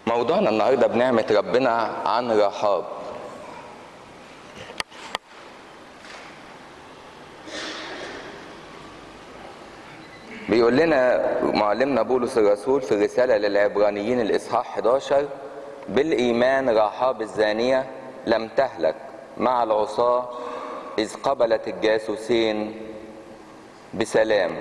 موضوعنا النهارده بنعمة ربنا عن رحاب بيقول لنا معلمنا بولس الرسول في الرسالة للعبرانيين الإصحاح 11 بالإيمان رحاب الزانية لم تهلك مع العصاة إذ قبلت الجاسوسين بسلام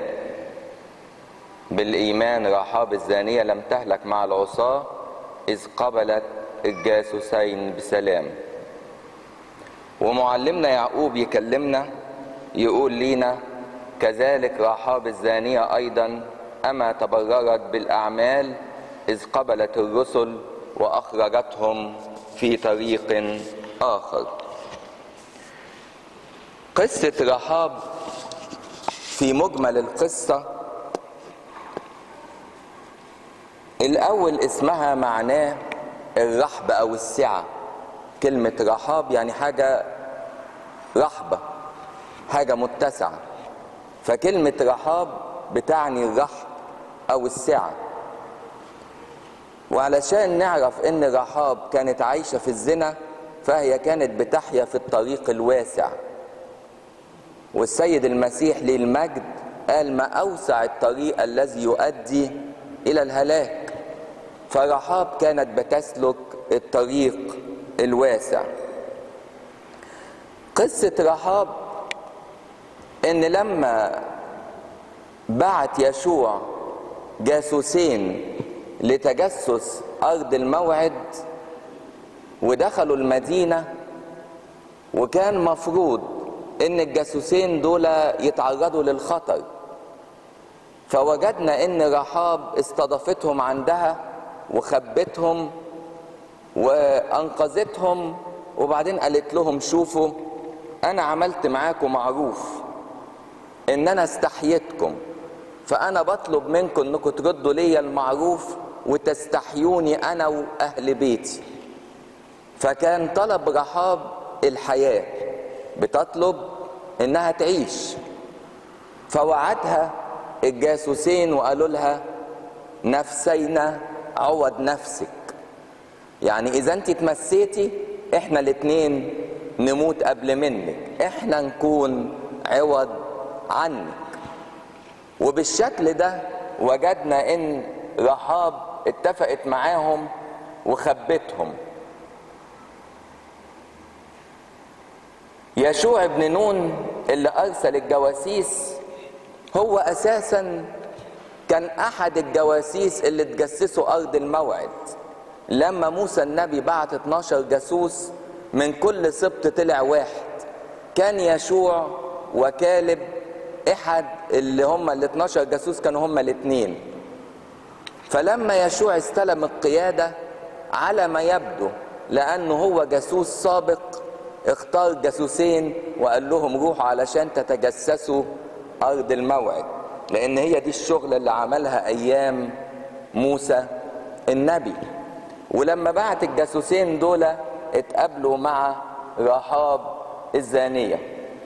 بالإيمان رحاب الزانية لم تهلك مع العصاة إذ قبلت الجاسوسين بسلام ومعلمنا يعقوب يكلمنا يقول لينا كذلك رحاب الزانية أيضا أما تبررت بالأعمال إذ قبلت الرسل وأخرجتهم في طريق آخر قصة رحاب في مجمل القصة الأول اسمها معناه الرحب أو السعة كلمة رحاب يعني حاجة رحبة حاجة متسعة فكلمة رحاب بتعني الرحب أو السعة وعلشان نعرف إن رحاب كانت عايشة في الزنا فهي كانت بتحيا في الطريق الواسع والسيد المسيح للمجد قال ما أوسع الطريق الذي يؤدي إلى الهلاك فرحاب كانت بتسلك الطريق الواسع قصة رحاب ان لما بعت يشوع جاسوسين لتجسس ارض الموعد ودخلوا المدينة وكان مفروض ان الجاسوسين دول يتعرضوا للخطر فوجدنا ان رحاب استضافتهم عندها وخبتهم وانقذتهم وبعدين قالت لهم شوفوا انا عملت معاكم معروف ان انا استحيتكم فانا بطلب منكم انكم تردوا لي المعروف وتستحيوني انا واهل بيتي فكان طلب رحاب الحياه بتطلب انها تعيش فوعدها الجاسوسين وقالوا لها نفسينا عوض نفسك يعني اذا انت تمسيتي احنا الاتنين نموت قبل منك احنا نكون عوض عنك وبالشكل ده وجدنا ان رحاب اتفقت معاهم وخبتهم يشوع بن نون اللي ارسل الجواسيس هو اساسا كان احد الجواسيس اللي تجسسوا ارض الموعد لما موسى النبي بعت 12 جاسوس من كل سبط طلع واحد كان يشوع وكالب احد اللي هم ال 12 جاسوس كانوا هم الاثنين فلما يشوع استلم القياده على ما يبدو لانه هو جاسوس سابق اختار جاسوسين وقال لهم روحوا علشان تتجسسوا ارض الموعد لان هي دي الشغل اللي عملها ايام موسى النبي ولما بعت الجاسوسين دول اتقابلوا مع رحاب الزانيه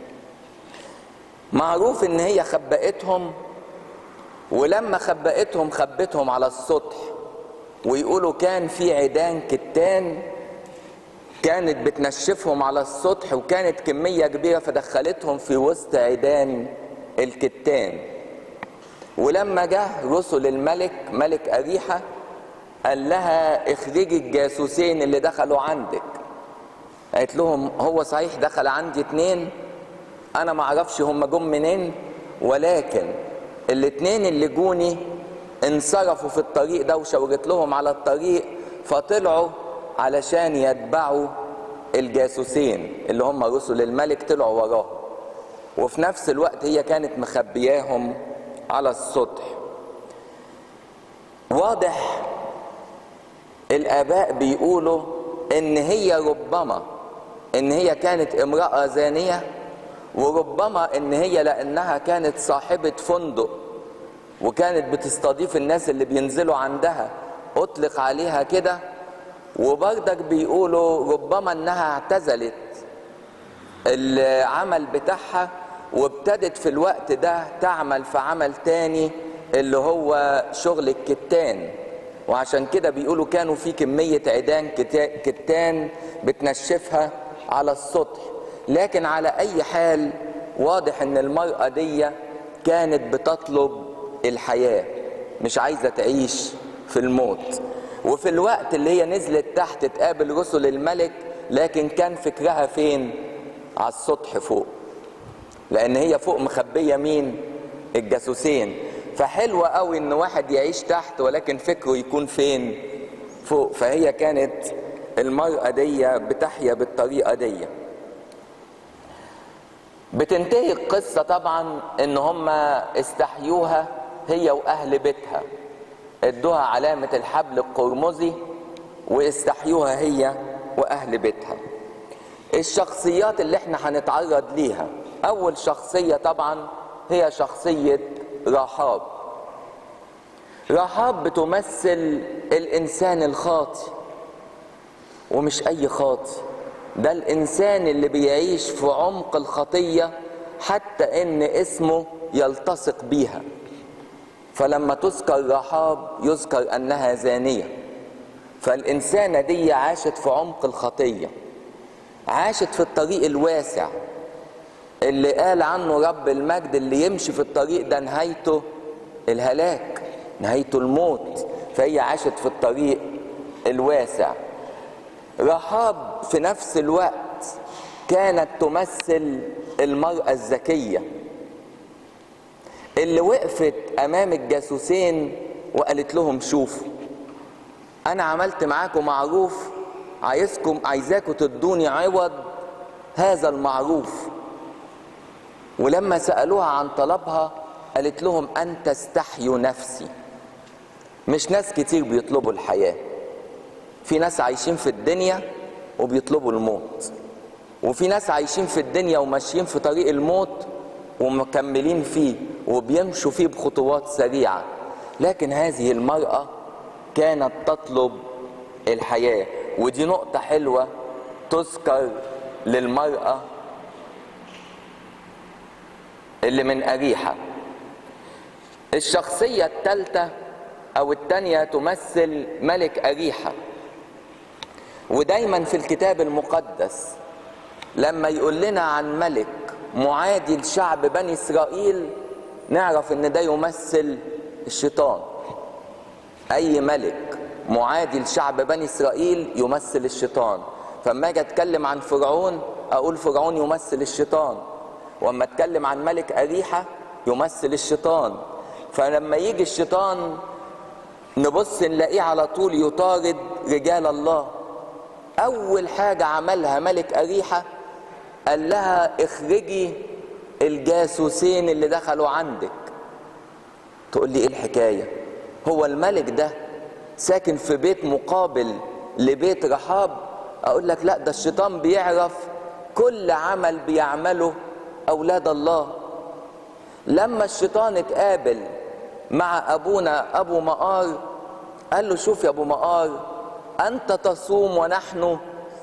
معروف ان هي خبأتهم ولما خبأتهم خبتهم على السطح ويقولوا كان في عيدان كتان كانت بتنشفهم على السطح وكانت كمية كبيرة فدخلتهم في وسط عيدان الكتان ولما جه رسل الملك ملك أريحة قال لها اخرجي الجاسوسين اللي دخلوا عندك قالت لهم هو صحيح دخل عندي اتنين انا معرفش هم جم منين ولكن الاتنين اللي جوني انصرفوا في الطريق ده وشاورت لهم على الطريق فطلعوا علشان يتبعوا الجاسوسين اللي هم رسل الملك طلعوا وراهم وفي نفس الوقت هي كانت مخبياهم على السطح واضح الاباء بيقولوا ان هي ربما ان هي كانت امراه زانيه وربما ان هي لانها كانت صاحبه فندق وكانت بتستضيف الناس اللي بينزلوا عندها اطلق عليها كده وبرضك بيقولوا ربما انها اعتزلت العمل بتاعها وابتدت في الوقت ده تعمل في عمل تاني اللي هو شغل الكتان وعشان كده بيقولوا كانوا في كمية عيدان كتا- كتان بتنشفها على السطح لكن على أي حال واضح إن المرأة دي كانت بتطلب الحياة مش عايزة تعيش في الموت وفي الوقت اللي هي نزلت تحت تقابل رسل الملك لكن كان فكرها فين على السطح فوق لان هي فوق مخبيه مين الجاسوسين فحلوة قوي ان واحد يعيش تحت ولكن فكره يكون فين فوق فهي كانت المرأة دي بتحيا بالطريقة دي بتنتهي القصة طبعا ان هم استحيوها هي واهل بيتها ادوها علامة الحبل القرمزي واستحيوها هي واهل بيتها الشخصيات اللي احنا هنتعرض ليها اول شخصية طبعا هي شخصية رحاب رحاب بتمثل الانسان الخاطي ومش اي خاطي ده الانسان اللي بيعيش في عمق الخطية حتى ان اسمه يلتصق بيها فلما تذكر رحاب يذكر انها زانية فالانسانة دي عاشت في عمق الخطيه عاشت في الطريق الواسع اللي قال عنه رب المجد اللي يمشي في الطريق ده نهايته الهلاك نهايته الموت فهي عاشت في الطريق الواسع رحاب في نفس الوقت كانت تمثل المرأة الذكية اللي وقفت أمام الجاسوسين وقالت لهم شوفوا أنا عملت معاكم معروف عايزكم عايزاكم تدوني عوض هذا المعروف ولما سألوها عن طلبها قالت لهم أن تستحيوا نفسي مش ناس كتير بيطلبوا الحياة في ناس عايشين في الدنيا وبيطلبوا الموت وفي ناس عايشين في الدنيا وماشيين في طريق الموت ومكملين فيه وبيمشوا فيه بخطوات سريعة لكن هذه المرأة كانت تطلب الحياة ودي نقطة حلوة تذكر للمرأة اللي من أريحة الشخصية الثالثة أو الثانية تمثل ملك أريحة ودايما في الكتاب المقدس لما يقول لنا عن ملك معادي لشعب بني إسرائيل نعرف إن ده يمثل الشيطان أي ملك معادي لشعب بني اسرائيل يمثل الشيطان فما اجي اتكلم عن فرعون اقول فرعون يمثل الشيطان واما اتكلم عن ملك اريحه يمثل الشيطان فلما يجي الشيطان نبص نلاقيه على طول يطارد رجال الله اول حاجه عملها ملك اريحه قال لها اخرجي الجاسوسين اللي دخلوا عندك تقول لي ايه الحكايه هو الملك ده ساكن في بيت مقابل لبيت رحاب اقول لك لا ده الشيطان بيعرف كل عمل بيعمله اولاد الله لما الشيطان اتقابل مع ابونا ابو مقار قال له شوف يا ابو مقار انت تصوم ونحن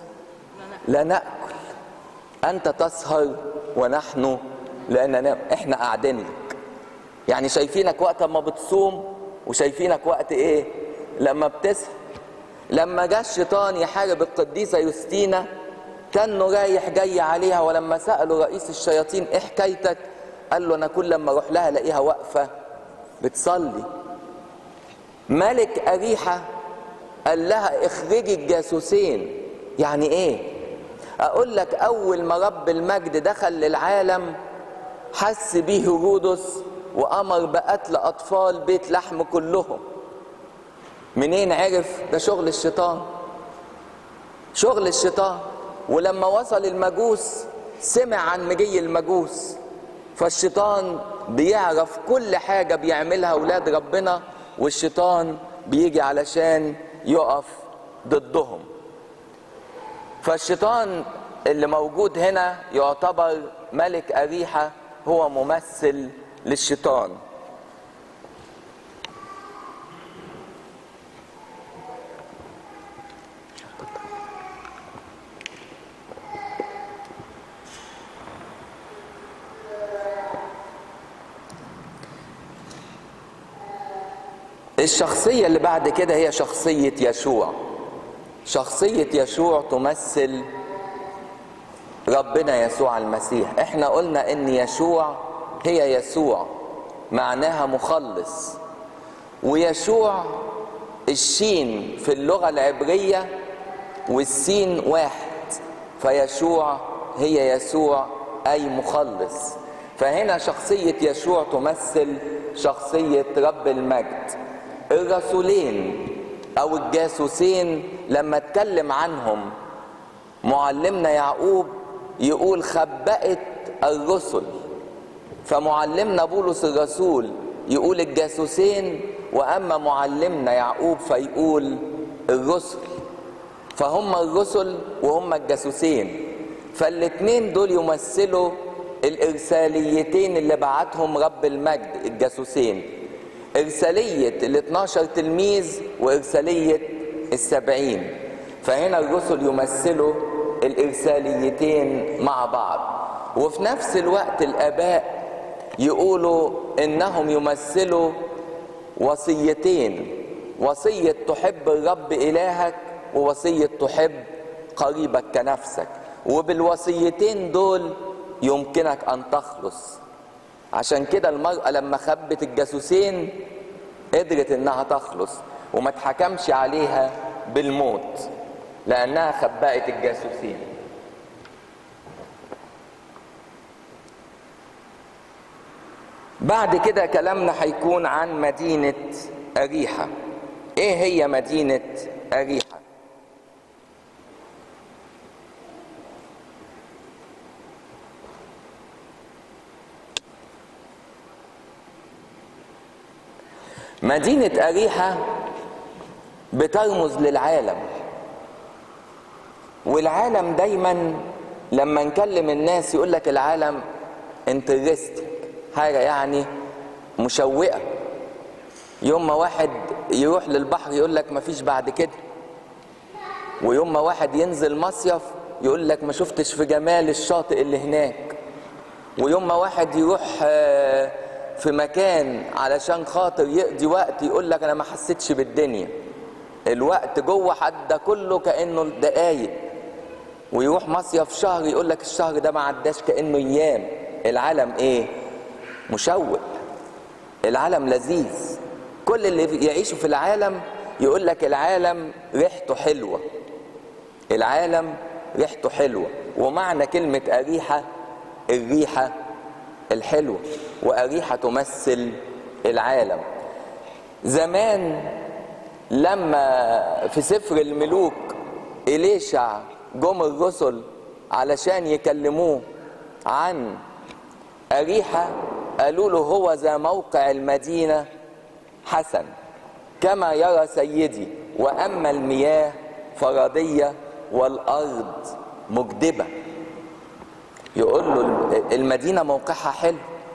لا ناكل انت تسهر ونحن لا ننام احنا قاعدين لك يعني شايفينك وقت ما بتصوم وشايفينك وقت ايه لما بتسهر لما جاء الشيطان يحارب القديسه يوستينا كانه رايح جاي عليها ولما سالوا رئيس الشياطين ايه حكايتك قال له انا كل لما اروح لها الاقيها واقفه بتصلي ملك اريحه قال لها اخرجي الجاسوسين يعني ايه اقول لك اول ما رب المجد دخل للعالم حس بيه هيرودس وامر بقتل اطفال بيت لحم كلهم منين عرف ده شغل الشيطان شغل الشيطان ولما وصل المجوس سمع عن مجي المجوس فالشيطان بيعرف كل حاجة بيعملها أولاد ربنا والشيطان بيجي علشان يقف ضدهم فالشيطان اللي موجود هنا يعتبر ملك أريحة هو ممثل للشيطان الشخصية اللي بعد كده هي شخصية يشوع شخصية يشوع تمثل ربنا يسوع المسيح احنا قلنا ان يشوع هي يسوع معناها مخلص ويشوع الشين في اللغة العبرية والسين واحد فيشوع هي يسوع أي مخلص فهنا شخصية يشوع تمثل شخصية رب المجد الرسولين أو الجاسوسين لما اتكلم عنهم معلمنا يعقوب يقول خبأت الرسل فمعلمنا بولس الرسول يقول الجاسوسين واما معلمنا يعقوب فيقول الرسل فهم الرسل وهم الجاسوسين فالاتنين دول يمثلوا الارساليتين اللي بعتهم رب المجد الجاسوسين ارساليه ال 12 تلميذ وارساليه السبعين فهنا الرسل يمثلوا الارساليتين مع بعض وفي نفس الوقت الاباء يقولوا انهم يمثلوا وصيتين وصيه تحب الرب الهك ووصيه تحب قريبك كنفسك وبالوصيتين دول يمكنك ان تخلص عشان كده المراه لما خبت الجاسوسين قدرت انها تخلص وما اتحكمش عليها بالموت لانها خبأت الجاسوسين بعد كده كلامنا هيكون عن مدينة أريحة إيه هي مدينة أريحة مدينة أريحة بترمز للعالم والعالم دايما لما نكلم الناس يقول لك العالم انترستنج حاجة يعني مشوقة يوم ما واحد يروح للبحر يقول لك مفيش بعد كده ويوم ما واحد ينزل مصيف يقول لك ما شفتش في جمال الشاطئ اللي هناك ويوم ما واحد يروح في مكان علشان خاطر يقضي وقت يقول لك انا ما حسيتش بالدنيا الوقت جوه حد كله كانه دقايق ويروح مصيف شهر يقول لك الشهر ده ما عداش كانه ايام العالم ايه مشوق العالم لذيذ كل اللي يعيشوا في العالم يقول لك العالم ريحته حلوه العالم ريحته حلوه ومعنى كلمه اريحه الريحه الحلوه واريحه تمثل العالم زمان لما في سفر الملوك إليشع جم الرسل علشان يكلموه عن أريحة قالوا له هو ذا موقع المدينة حسن كما يرى سيدي وأما المياه فردية والأرض مجدبة يقول له المدينة موقعها حلو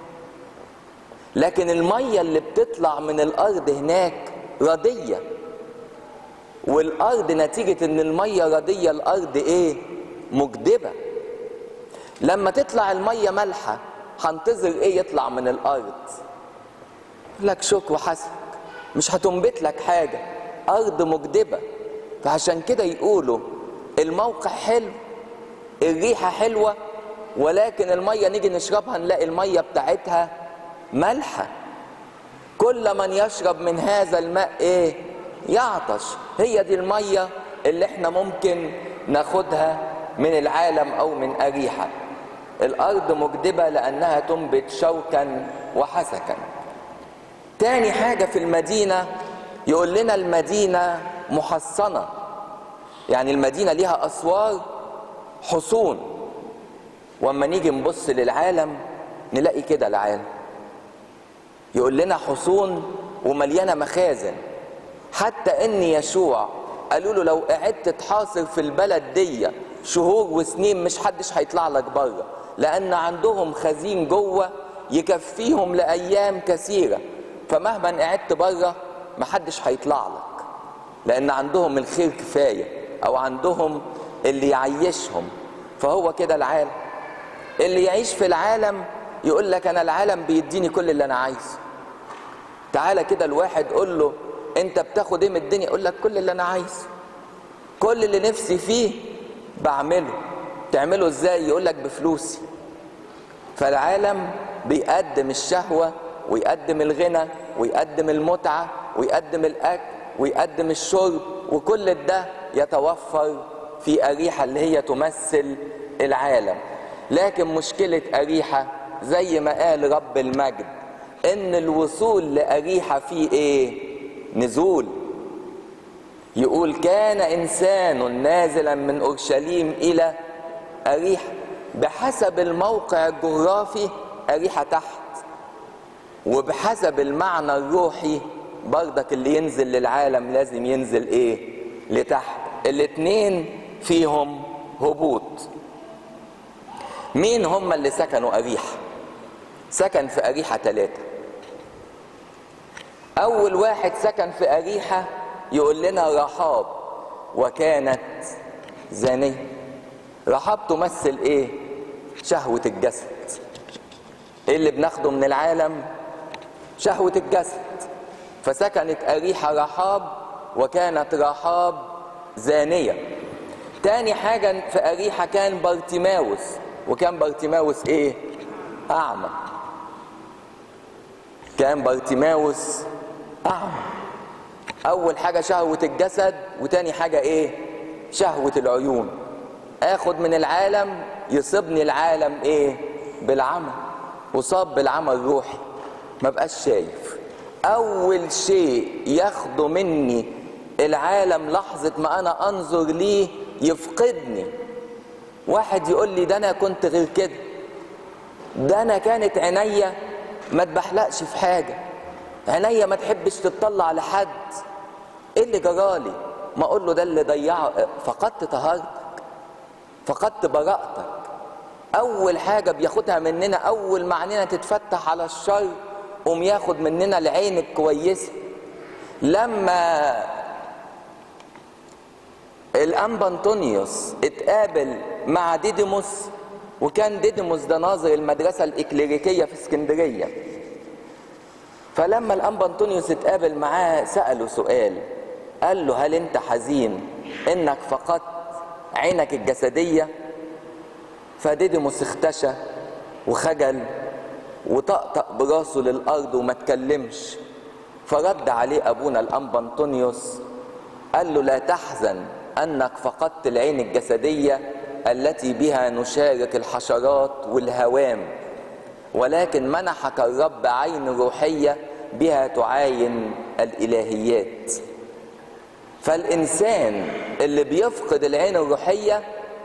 لكن المية اللي بتطلع من الأرض هناك ردية والارض نتيجه ان الميه رديه الارض ايه مجدبه لما تطلع الميه مالحه هنتظر ايه يطلع من الارض لك شك وحسك مش هتنبت لك حاجه ارض مجدبه فعشان كده يقولوا الموقع حلو الريحه حلوه ولكن الميه نيجي نشربها نلاقي الميه بتاعتها مالحه كل من يشرب من هذا الماء ايه يعطش هي دي الميه اللي احنا ممكن ناخدها من العالم او من اريحه الارض مجدبه لانها تنبت شوكا وحسكا تاني حاجه في المدينه يقول لنا المدينه محصنه يعني المدينه ليها اسوار حصون واما نيجي نبص للعالم نلاقي كده العالم يقول لنا حصون ومليانه مخازن حتى ان يشوع قالوا له لو قعدت تحاصر في البلد دي شهور وسنين مش حدش هيطلع لك بره لان عندهم خزين جوه يكفيهم لايام كثيره فمهما قعدت بره محدش هيطلع لك لان عندهم الخير كفايه او عندهم اللي يعيشهم فهو كده العالم اللي يعيش في العالم يقول لك انا العالم بيديني كل اللي انا عايزه تعالى كده الواحد قول له انت بتاخد ايه من الدنيا يقول لك كل اللي انا عايزه كل اللي نفسي فيه بعمله تعمله ازاي يقول لك بفلوسي فالعالم بيقدم الشهوة ويقدم الغنى ويقدم المتعة ويقدم الأكل ويقدم الشرب وكل ده يتوفر في أريحة اللي هي تمثل العالم لكن مشكلة أريحة زي ما قال رب المجد إن الوصول لأريحة فيه إيه؟ نزول يقول كان إنسان نازلا من أورشليم إلى أريحة بحسب الموقع الجغرافي أريحة تحت وبحسب المعنى الروحي برضك اللي ينزل للعالم لازم ينزل ايه لتحت الاتنين فيهم هبوط مين هم اللي سكنوا أريحة سكن في أريحة ثلاثة أول واحد سكن في أريحة يقول لنا رحاب وكانت زانية رحاب تمثل ايه شهوة الجسد ايه اللي بناخده من العالم شهوة الجسد فسكنت أريحة رحاب وكانت رحاب زانية تاني حاجة في أريحة كان بارتيماوس وكان بارتيماوس ايه أعمى كان بارتيماوس أعمى أول حاجة شهوة الجسد وتاني حاجة ايه شهوة العيون اخد من العالم يصيبني العالم ايه بالعمى وصاب بالعمى الروحي ما بقاش شايف اول شيء ياخده مني العالم لحظة ما انا انظر ليه يفقدني واحد يقول لي ده انا كنت غير كده ده انا كانت عينيا ما تبحلقش في حاجة عينيا ما تحبش تطلع لحد ايه اللي جرالي ما اقول له ده اللي ضيعه فقدت طهارتك فقدت براءتك اول حاجه بياخدها مننا اول ما عينينا تتفتح على الشر قوم ياخد مننا العين الكويسه لما الانبا انطونيوس اتقابل مع ديديموس وكان ديديموس ده ناظر المدرسه الاكليريكيه في اسكندريه فلما الانبا انطونيوس اتقابل معاه ساله سؤال قال له هل انت حزين انك فقدت عينك الجسديه فديديموس اختشى وخجل وطقطق براسه للارض وما اتكلمش فرد عليه ابونا الانبا انطونيوس قال له لا تحزن انك فقدت العين الجسديه التي بها نشارك الحشرات والهوام ولكن منحك الرب عين روحيه بها تعاين الالهيات فالانسان اللي بيفقد العين الروحيه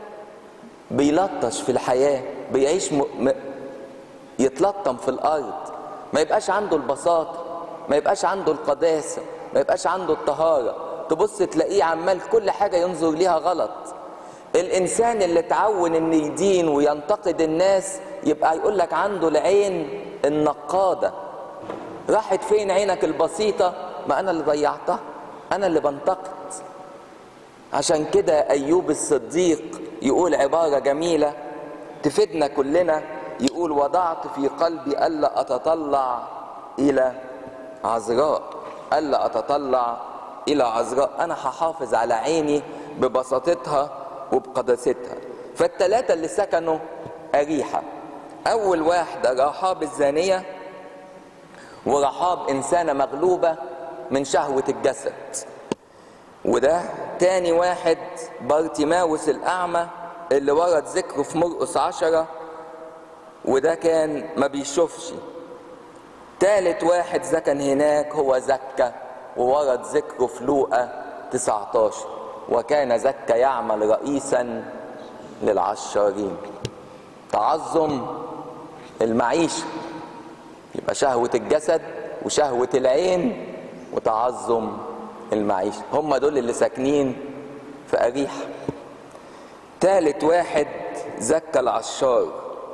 بيلطش في الحياه بيعيش م... م... يتلطم في الارض ما يبقاش عنده البساطه ما يبقاش عنده القداسه ما يبقاش عنده الطهاره تبص تلاقيه عمال كل حاجه ينظر ليها غلط الانسان اللي اتعود ان يدين وينتقد الناس يبقى يقول لك عنده العين النقاده راحت فين عينك البسيطه ما انا اللي ضيعتها انا اللي بنتقد عشان كده ايوب الصديق يقول عباره جميله تفيدنا كلنا يقول وضعت في قلبي الا اتطلع الى عذراء الا اتطلع الى عذراء انا هحافظ على عيني ببساطتها وبقداستها فالثلاثه اللي سكنوا اريحه اول واحده رحاب الزانيه ورحاب انسانه مغلوبه من شهوه الجسد وده تاني واحد بارتيماوس الاعمى اللي ورد ذكره في مرقس عشرة وده كان ما بيشوفش تالت واحد سكن هناك هو زكا وورد ذكره في لوقا 19 وكان زكا يعمل رئيسا للعشارين تعظم المعيشة يبقى شهوة الجسد وشهوة العين وتعظم المعيشة هم دول اللي ساكنين في أريحة تالت واحد زكى العشار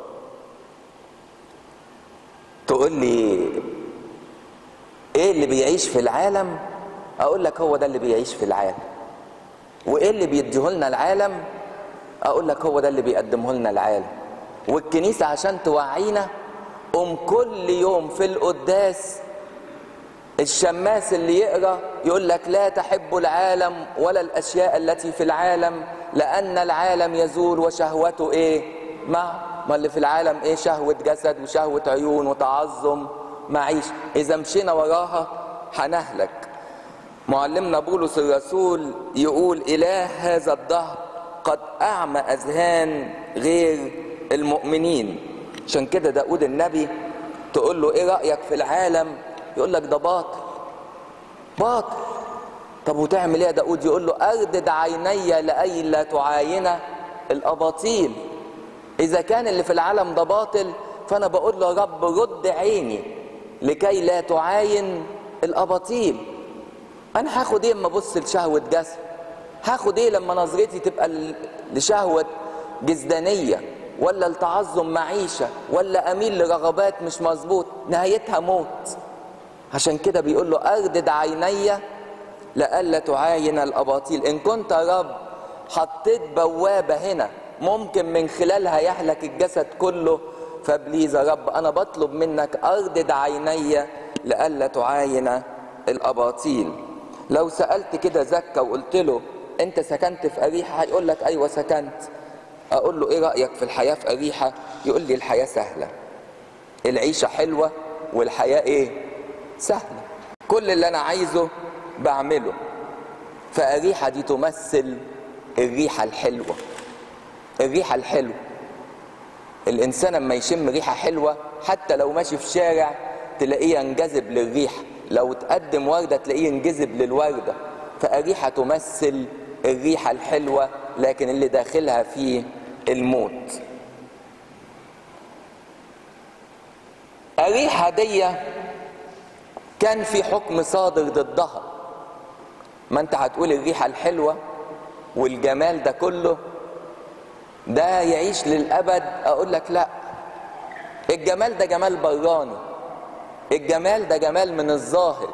تقول لي ايه اللي بيعيش في العالم اقول لك هو ده اللي بيعيش في العالم وايه اللي بيديه لنا العالم اقول لك هو ده اللي بيقدمه لنا العالم والكنيسه عشان توعينا قوم كل يوم في القداس الشماس اللي يقرا يقول لك لا تحب العالم ولا الاشياء التي في العالم لان العالم يزول وشهوته ايه مع ما اللي في العالم ايه شهوه جسد وشهوه عيون وتعظم معيش اذا مشينا وراها هنهلك معلمنا بولس الرسول يقول اله هذا الدهر قد اعمى اذهان غير المؤمنين عشان كده داود النبي تقول له ايه رايك في العالم يقول لك ده باطل باطل طب وتعمل ايه يا داود يقول له اردد عيني لأي لا تعاين الاباطيل اذا كان اللي في العالم ده باطل فانا بقول له يا رب رد عيني لكي لا تعاين الاباطيل انا هاخد ايه اما ابص لشهوه جسد هاخد ايه لما نظرتي تبقى لشهوه جسدانيه ولا لتعظم معيشه ولا اميل لرغبات مش مظبوط نهايتها موت عشان كده بيقول له اردد عيني لئلا تعاين الاباطيل ان كنت يا رب حطيت بوابه هنا ممكن من خلالها يهلك الجسد كله فبليز يا رب انا بطلب منك اردد عيني لئلا تعاين الاباطيل لو سالت كده زكا وقلت له انت سكنت في اريحه هيقول لك ايوه سكنت اقول له ايه رايك في الحياه في اريحه يقول لي الحياه سهله العيشه حلوه والحياه ايه سهله كل اللي انا عايزه بعمله فاريحه دي تمثل الريحه الحلوه الريحه الحلوه الانسان لما يشم ريحه حلوه حتى لو ماشي في شارع تلاقيه ينجذب للريحه لو تقدم ورده تلاقيه ينجذب للورده فاريحه تمثل الريحه الحلوه لكن اللي داخلها فيه الموت أريحة دي كان في حكم صادر ضدها ما انت هتقول الريحة الحلوة والجمال ده كله ده يعيش للأبد أقول لك لا الجمال ده جمال براني الجمال ده جمال من الظاهر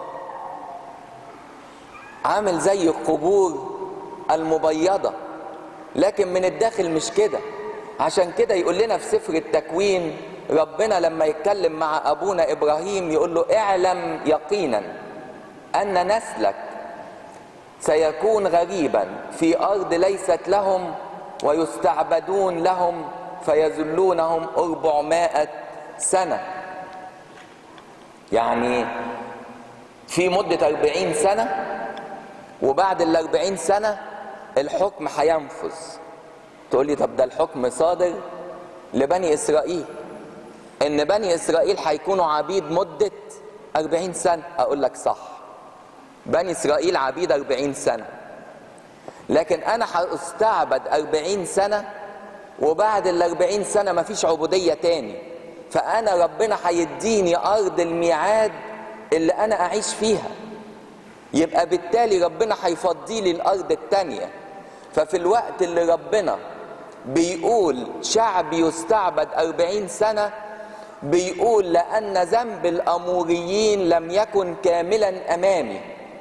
عامل زي القبور المبيضة لكن من الداخل مش كده عشان كده يقول لنا في سفر التكوين ربنا لما يتكلم مع ابونا ابراهيم يقول له اعلم يقينا ان نسلك سيكون غريبا في ارض ليست لهم ويستعبدون لهم فيذلونهم أربعمائة سنة يعني في مدة أربعين سنة وبعد الأربعين سنة الحكم هينفذ تقول لي طب ده الحكم صادر لبني إسرائيل إن بني إسرائيل هيكونوا عبيد مدة أربعين سنة أقول لك صح بني إسرائيل عبيد أربعين سنة لكن أنا هستعبد أربعين سنة وبعد الأربعين سنة مفيش عبودية تاني فأنا ربنا هيديني أرض الميعاد اللي أنا أعيش فيها يبقى بالتالي ربنا هيفضي لي الأرض التانية ففي الوقت اللي ربنا بيقول شعب يستعبد أربعين سنة بيقول لأن ذنب الأموريين لم يكن كاملا أمامي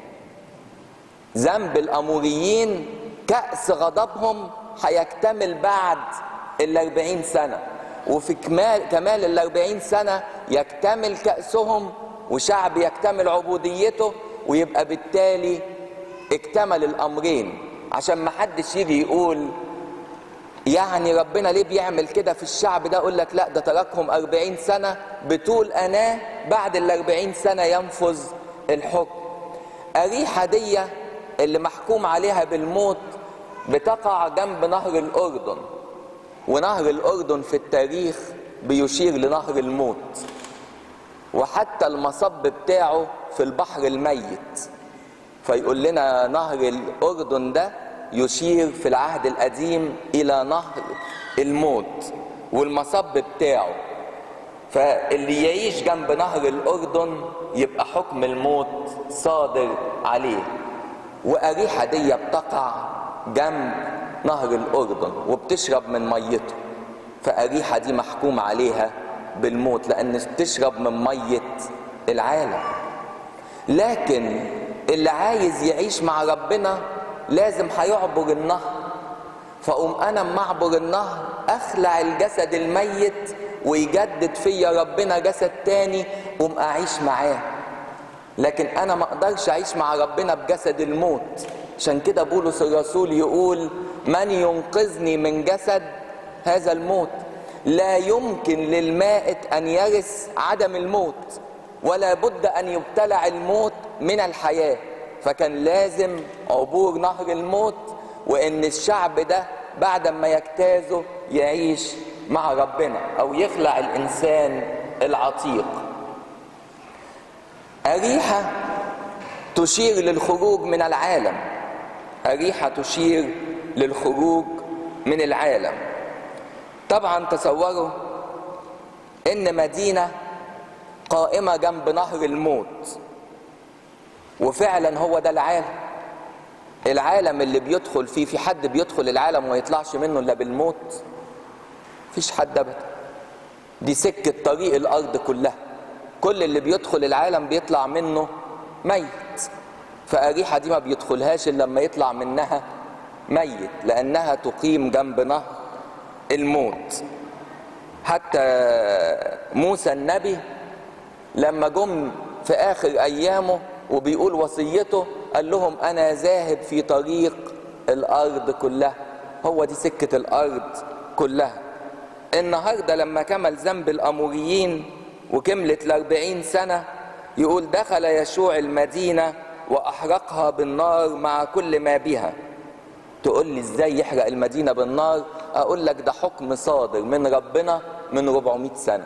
ذنب الأموريين كأس غضبهم هيكتمل بعد الأربعين سنة وفي كمال, كمال الأربعين سنة يكتمل كأسهم وشعب يكتمل عبوديته ويبقى بالتالي اكتمل الأمرين عشان ما حدش يجي يقول يعني ربنا ليه بيعمل كده في الشعب ده اقول لك لا ده تركهم أربعين سنة بطول أناه بعد الأربعين سنة ينفذ الحكم أريحة دي اللي محكوم عليها بالموت بتقع جنب نهر الأردن ونهر الأردن في التاريخ بيشير لنهر الموت وحتى المصب بتاعه في البحر الميت فيقول لنا نهر الأردن ده يشير في العهد القديم إلى نهر الموت والمصب بتاعه فاللي يعيش جنب نهر الأردن يبقى حكم الموت صادر عليه وأريحة دي بتقع جنب نهر الأردن وبتشرب من ميته فأريحة دي محكوم عليها بالموت لأن بتشرب من مية العالم لكن اللي عايز يعيش مع ربنا لازم هيعبر النهر فأقوم أنا اما اعبر النهر أخلع الجسد الميت ويجدد فيا ربنا جسد تاني قوم أعيش معاه لكن انا ما اقدرش اعيش مع ربنا بجسد الموت عشان كده بولس الرسول يقول من ينقذني من جسد هذا الموت لا يمكن للمائت ان يرث عدم الموت ولا بد ان يبتلع الموت من الحياه فكان لازم عبور نهر الموت وان الشعب ده بعد ما يجتازه يعيش مع ربنا او يخلع الانسان العتيق اريحه تشير للخروج من العالم اريحه تشير للخروج من العالم طبعا تصوروا ان مدينه قائمه جنب نهر الموت وفعلا هو ده العالم العالم اللي بيدخل فيه في حد بيدخل العالم وما يطلعش منه الا بالموت مفيش حد ابدا دي سكه طريق الارض كلها كل اللي بيدخل العالم بيطلع منه ميت فأريحة دي ما بيدخلهاش إلا لما يطلع منها ميت لأنها تقيم جنب نهر الموت حتى موسى النبي لما جم في آخر أيامه وبيقول وصيته قال لهم أنا ذاهب في طريق الأرض كلها هو دي سكة الأرض كلها النهاردة لما كمل ذنب الأموريين وكملت الأربعين سنة يقول دخل يشوع المدينة وأحرقها بالنار مع كل ما بها تقول لي ازاي يحرق المدينة بالنار أقول لك ده حكم صادر من ربنا من 400 سنة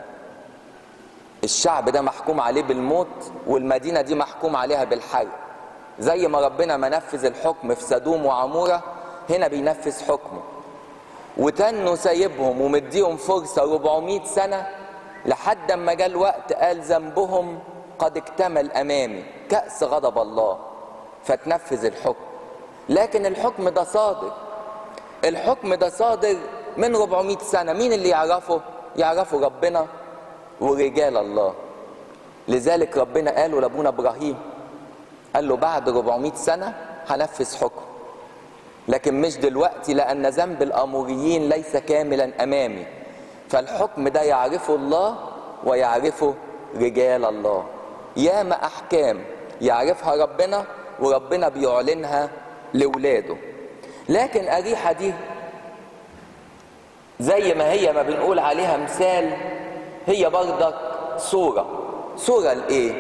الشعب ده محكوم عليه بالموت والمدينة دي محكوم عليها بالحرق زي ما ربنا ما نفذ الحكم في سدوم وعمورة هنا بينفذ حكمه وتنوا سايبهم ومديهم فرصة 400 سنة لحد ما جاء الوقت قال ذنبهم قد اكتمل امامي كأس غضب الله فتنفذ الحكم لكن الحكم ده صادر الحكم ده صادر من 400 سنة مين اللي يعرفه يعرفه ربنا ورجال الله لذلك ربنا قاله لابونا ابراهيم قال له بعد 400 سنة هنفذ حكم لكن مش دلوقتي لأن ذنب الأموريين ليس كاملا أمامي فالحكم ده يعرفه الله ويعرفه رجال الله ياما احكام يعرفها ربنا وربنا بيعلنها لاولاده لكن اريحه دي زي ما هي ما بنقول عليها مثال هي برضك صوره صوره لايه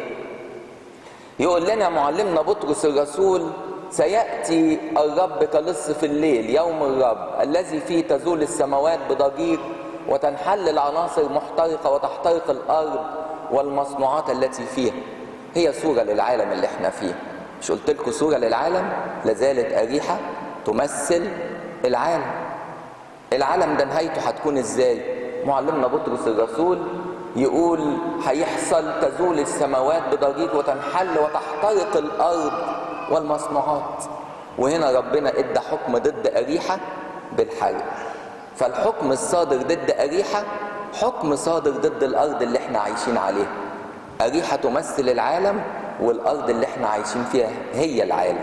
يقول لنا معلمنا بطرس الرسول سياتي الرب كلص في الليل يوم الرب الذي فيه تزول السماوات بضجيج وتنحل العناصر محترقه وتحترق الارض والمصنوعات التي فيها هي صورة للعالم اللي احنا فيه مش قلت لكم صورة للعالم لازالت أريحة تمثل العالم العالم ده نهايته هتكون ازاي معلمنا بطرس الرسول يقول هيحصل تزول السماوات بضجيج وتنحل وتحترق الأرض والمصنوعات وهنا ربنا ادى حكم ضد أريحة بالحرق فالحكم الصادر ضد أريحة حكم صادر ضد الارض اللي احنا عايشين عليها اريحه تمثل العالم والارض اللي احنا عايشين فيها هي العالم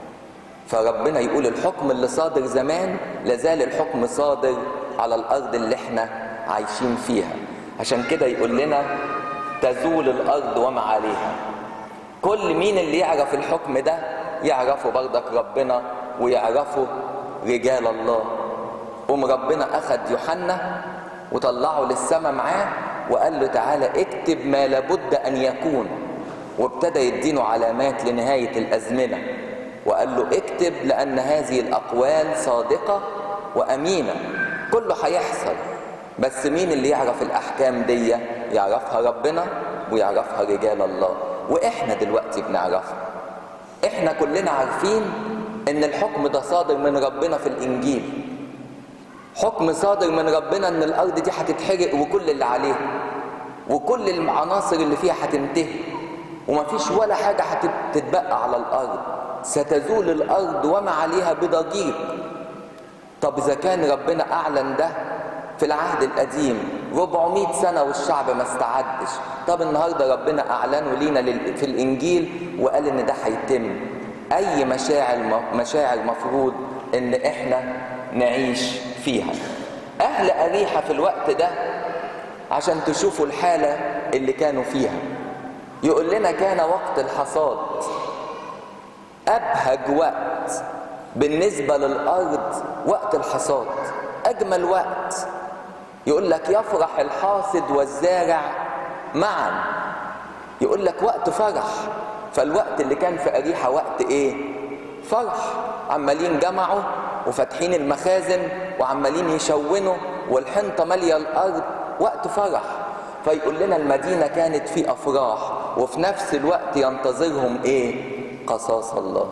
فربنا يقول الحكم اللي صادر زمان لازال الحكم صادر على الارض اللي احنا عايشين فيها عشان كده يقول لنا تزول الارض وما عليها كل مين اللي يعرف الحكم ده يعرفه برضك ربنا ويعرفه رجال الله قوم ربنا اخذ يوحنا وطلعه للسماء معاه وقال له تعالى اكتب ما لابد ان يكون وابتدى يدينه علامات لنهايه الازمنه وقال له اكتب لان هذه الاقوال صادقه وامينه كله هيحصل بس مين اللي يعرف الاحكام دي يعرفها ربنا ويعرفها رجال الله واحنا دلوقتي بنعرفها احنا كلنا عارفين ان الحكم ده صادر من ربنا في الانجيل حكم صادر من ربنا ان الارض دي هتتحرق وكل اللي عليها وكل العناصر اللي فيها هتنتهي ومفيش ولا حاجه هتتبقى على الارض ستزول الارض وما عليها بضجيج طب اذا كان ربنا اعلن ده في العهد القديم 400 سنه والشعب ما استعدش طب النهارده ربنا اعلنه لينا في الانجيل وقال ان ده هيتم اي مشاعر مشاعر مفروض ان احنا نعيش فيها اهل اريحه في الوقت ده عشان تشوفوا الحاله اللي كانوا فيها يقول لنا كان وقت الحصاد ابهج وقت بالنسبه للارض وقت الحصاد اجمل وقت يقول لك يفرح الحاصد والزارع معا يقول لك وقت فرح فالوقت اللي كان في اريحه وقت ايه فرح عمالين جمعوا وفاتحين المخازن وعمالين يشونوا والحنطه ماليه الارض وقت فرح فيقول لنا المدينه كانت في افراح وفي نفس الوقت ينتظرهم ايه قصاص الله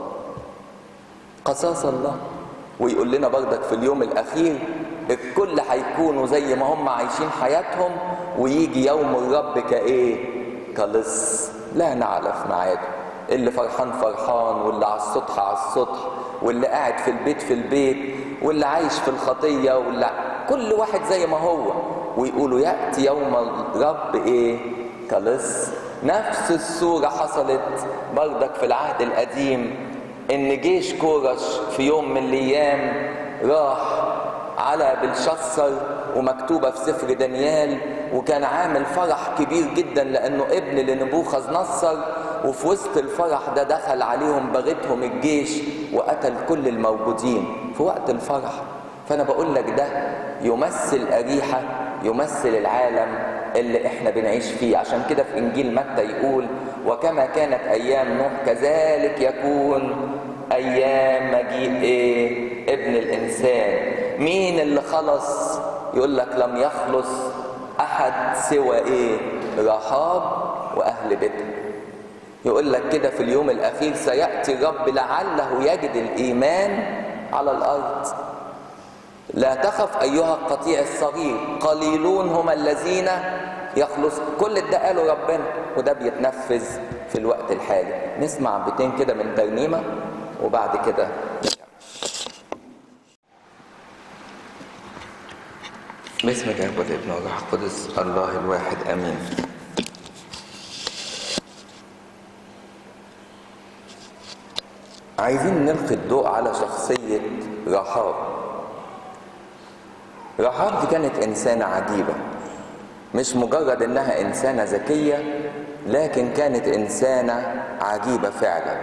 قصاص الله ويقول لنا بردك في اليوم الاخير الكل هيكونوا زي ما هم عايشين حياتهم ويجي يوم الرب كايه كلص لا نعرف ميعاده اللي فرحان فرحان واللي على السطح على السطح واللي قاعد في البيت في البيت واللي عايش في الخطيه واللي كل واحد زي ما هو ويقولوا ياتي يوم الرب ايه كلص نفس الصوره حصلت بردك في العهد القديم ان جيش كورش في يوم من الايام راح على بلشصر ومكتوبة في سفر دانيال وكان عامل فرح كبير جدا لأنه ابن لنبوخذ نصر وفي وسط الفرح ده دخل عليهم بغتهم الجيش وقتل كل الموجودين في وقت الفرح فأنا بقول لك ده يمثل أريحة يمثل العالم اللي احنا بنعيش فيه عشان كده في إنجيل متى يقول وكما كانت أيام نوح كذلك يكون أيام مجيء إيه؟ ابن الإنسان مين اللي خلص يقول لك لم يخلص احد سوى ايه رحاب واهل بيتها يقول لك كده في اليوم الاخير سياتي الرب لعله يجد الايمان على الارض لا تخف ايها القطيع الصغير قليلون هم الذين يخلص كل ده قاله ربنا وده بيتنفذ في الوقت الحالي نسمع بيتين كده من ترنيمه وبعد كده باسم الاب والابن والروح القدس الله الواحد امين عايزين نلقي الضوء على شخصية رحاب رحاب دي كانت إنسانة عجيبة مش مجرد إنها إنسانة ذكية لكن كانت إنسانة عجيبة فعلا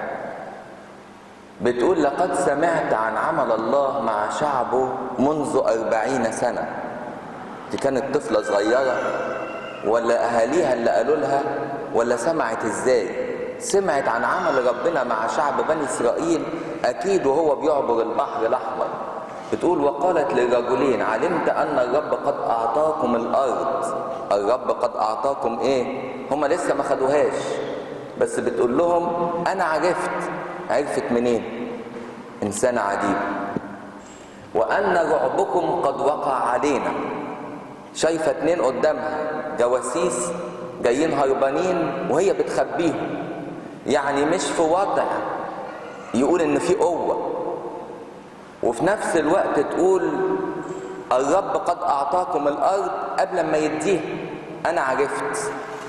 بتقول لقد سمعت عن عمل الله مع شعبه منذ أربعين سنة دي كانت طفلة صغيرة ولا أهاليها اللي قالوا لها ولا سمعت إزاي سمعت عن عمل ربنا مع شعب بني إسرائيل أكيد وهو بيعبر البحر الأحمر بتقول وقالت للرجلين علمت أن الرب قد أعطاكم الأرض الرب قد أعطاكم إيه هم لسه ما خدوهاش بس بتقول لهم أنا عرفت عرفت منين إنسانة عجيبة وأن رعبكم قد وقع علينا شايفه اتنين قدامها جواسيس جايين هربانين وهي بتخبيهم يعني مش في وضع يقول ان في قوه وفي نفس الوقت تقول الرب قد اعطاكم الارض قبل ما يديها انا عرفت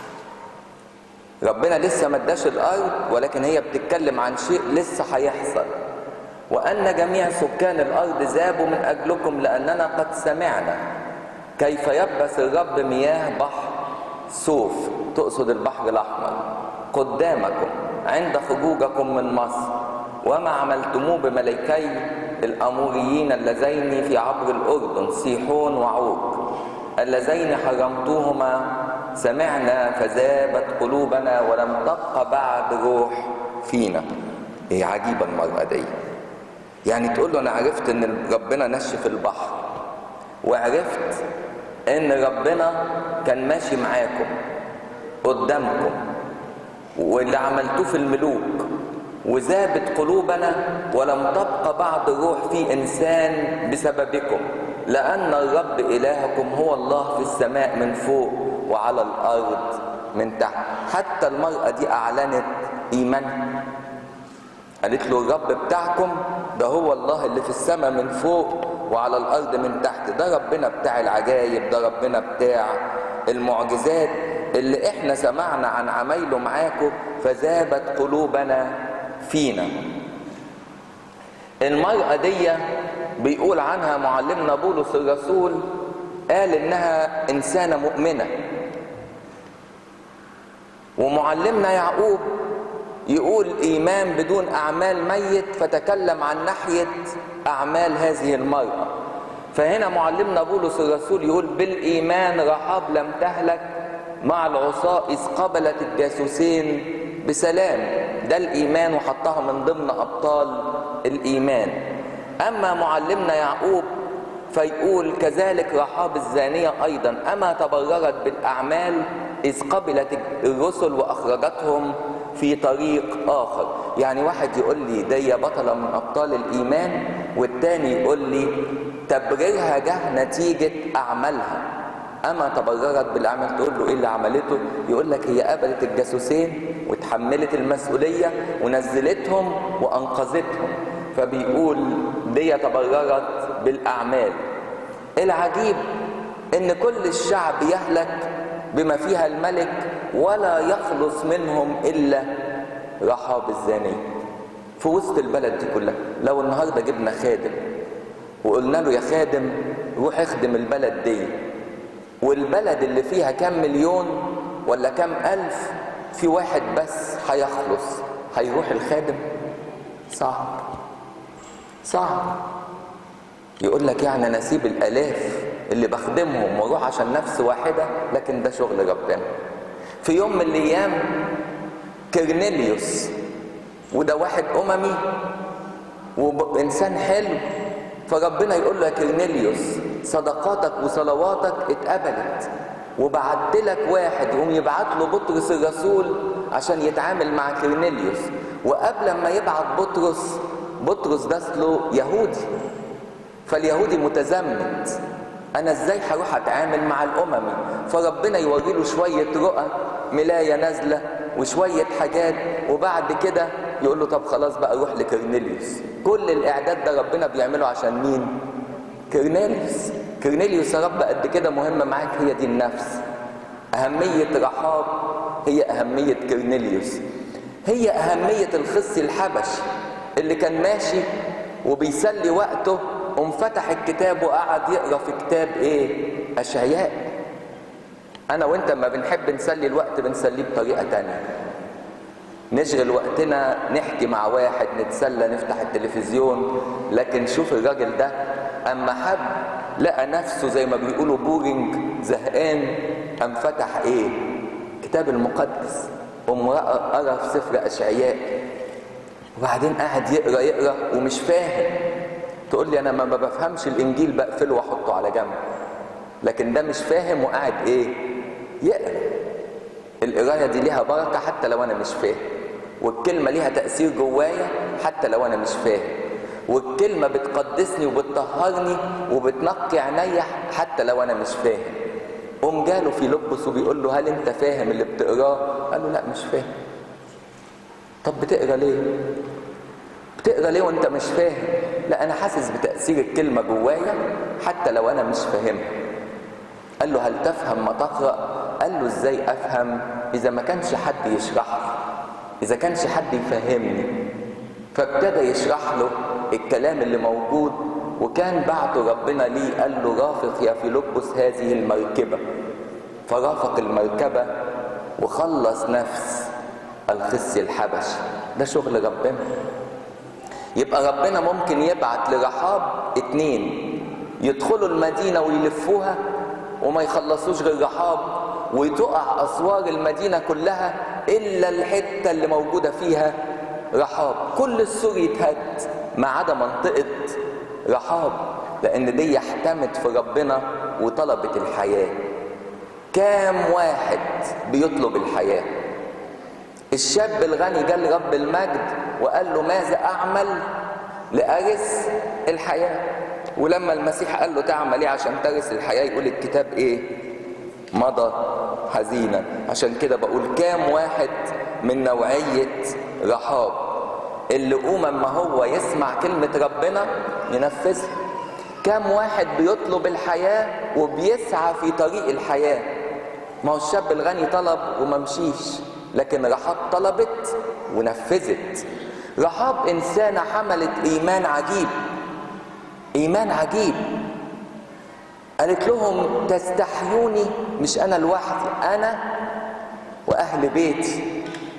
ربنا لسه ما اداش الارض ولكن هي بتتكلم عن شيء لسه هيحصل وان جميع سكان الارض ذابوا من اجلكم لاننا قد سمعنا كيف يبث الرب مياه بحر صوف تقصد البحر الاحمر قدامكم عند خروجكم من مصر وما عملتموه بملكي الاموريين اللذين في عبر الاردن سيحون وعوج اللذين حرمتوهما سمعنا فذابت قلوبنا ولم تبق بعد روح فينا ايه عجيبه المرأة دي يعني تقول له انا عرفت ان ربنا نشف البحر وعرفت ان ربنا كان ماشي معاكم قدامكم واللي عملتوه في الملوك وذابت قلوبنا ولم تبق بعد روح في انسان بسببكم لان الرب الهكم هو الله في السماء من فوق وعلى الارض من تحت حتى المراه دي اعلنت ايمانها قالت له الرب بتاعكم ده هو الله اللي في السماء من فوق وعلى الارض من تحت ده ربنا بتاع العجايب ده ربنا بتاع المعجزات اللي احنا سمعنا عن عمايله معاكم فذابت قلوبنا فينا المرأة دي بيقول عنها معلمنا بولس الرسول قال انها انسانة مؤمنة ومعلمنا يعقوب يقول ايمان بدون اعمال ميت فتكلم عن ناحيه اعمال هذه المراه فهنا معلمنا بولس الرسول يقول بالايمان رحاب لم تهلك مع العصاة إذ قبلت الجاسوسين بسلام ده الإيمان وحطها من ضمن أبطال الإيمان أما معلمنا يعقوب فيقول كذلك رحاب الزانية أيضا أما تبررت بالأعمال إذ قبلت الرسل وأخرجتهم في طريق آخر يعني واحد يقول لي دي بطلة من أبطال الإيمان والتاني يقول لي تبريرها جه نتيجة أعمالها أما تبررت بالأعمال تقول له إيه اللي عملته يقول لك هي قبلت الجاسوسين وتحملت المسؤولية ونزلتهم وأنقذتهم فبيقول دي تبررت بالأعمال العجيب إن كل الشعب يهلك بما فيها الملك ولا يخلص منهم إلا رحاب الزانية في وسط البلد دي كلها لو النهارده جبنا خادم وقلنا له يا خادم روح اخدم البلد دي والبلد اللي فيها كام مليون ولا كام ألف في واحد بس هيخلص هيروح الخادم صعب صعب يقول لك يعني انا اسيب الالاف اللي بخدمهم واروح عشان نفس واحده لكن ده شغل ربنا في يوم من الايام كرنيليوس وده واحد اممي وانسان حلو فربنا يقول له يا كرنيليوس صدقاتك وصلواتك اتقبلت وبعت لك واحد يقوم يبعت له بطرس الرسول عشان يتعامل مع كرنيليوس وقبل ما يبعت بطرس بطرس ده اصله يهودي فاليهودي متزمت انا ازاي هروح اتعامل مع الاممي فربنا يوري له شويه رؤى ملايه نازله وشويه حاجات وبعد كده يقول له طب خلاص بقى روح لكرنيليوس كل الاعداد ده ربنا بيعمله عشان مين كرنيليوس كرنيليوس يا رب قد كده مهمه معاك هي دي النفس اهميه رحاب هي اهميه كرنيليوس هي اهميه الخصي الحبشي اللي كان ماشي وبيسلي وقته قام فتح الكتاب وقعد يقرا في كتاب ايه اشعياء انا وانت ما بنحب نسلي الوقت بنسليه بطريقه تانية نشغل وقتنا نحكي مع واحد نتسلى نفتح التلفزيون لكن شوف الراجل ده اما حب لقى نفسه زي ما بيقولوا بورنج زهقان قام فتح ايه كتاب المقدس قام قرا في سفر اشعياء وبعدين قاعد يقرا يقرا ومش فاهم تقول لي انا ما بفهمش الانجيل بقفله واحطه على جنب لكن ده مش فاهم وقاعد ايه يقرا القرايه دي ليها بركه حتى لو انا مش فاهم والكلمه ليها تاثير جوايا حتى لو انا مش فاهم والكلمه بتقدسني وبتطهرني وبتنقي عينيا حتى لو انا مش فاهم قوم جاله في لبس وبيقول له هل انت فاهم اللي بتقراه قال له لا مش فاهم طب بتقرا ليه بتقرا ليه وانت مش فاهم لا انا حاسس بتاثير الكلمه جوايا حتى لو انا مش فاهمها قال له هل تفهم ما تقرا قال له ازاي افهم اذا ما كانش حد يشرح لي اذا كانش حد يفهمني فابتدى يشرح له الكلام اللي موجود وكان بعته ربنا ليه قال له رافق يا فيلبس هذه المركبه فرافق المركبه وخلص نفس الخصي الحبشي ده شغل ربنا يبقى ربنا ممكن يبعت لرحاب اتنين يدخلوا المدينة ويلفوها وما يخلصوش غير رحاب وتقع أسوار المدينة كلها إلا الحتة اللي موجودة فيها رحاب كل السور يتهد ما عدا منطقة رحاب لأن دي احتمت في ربنا وطلبت الحياة كام واحد بيطلب الحياه الشاب الغني جه لرب المجد وقال له ماذا اعمل لارث الحياه ولما المسيح قال له تعمل ايه عشان ترث الحياه يقول الكتاب ايه مضى حزينا عشان كده بقول كام واحد من نوعيه رحاب اللي قوم ما هو يسمع كلمه ربنا ينفذها كام واحد بيطلب الحياه وبيسعى في طريق الحياه ما هو الشاب الغني طلب وما مشيش لكن رحاب طلبت ونفذت رحاب إنسانة حملت إيمان عجيب إيمان عجيب قالت لهم تستحيوني مش أنا لوحدي أنا واهل بيتي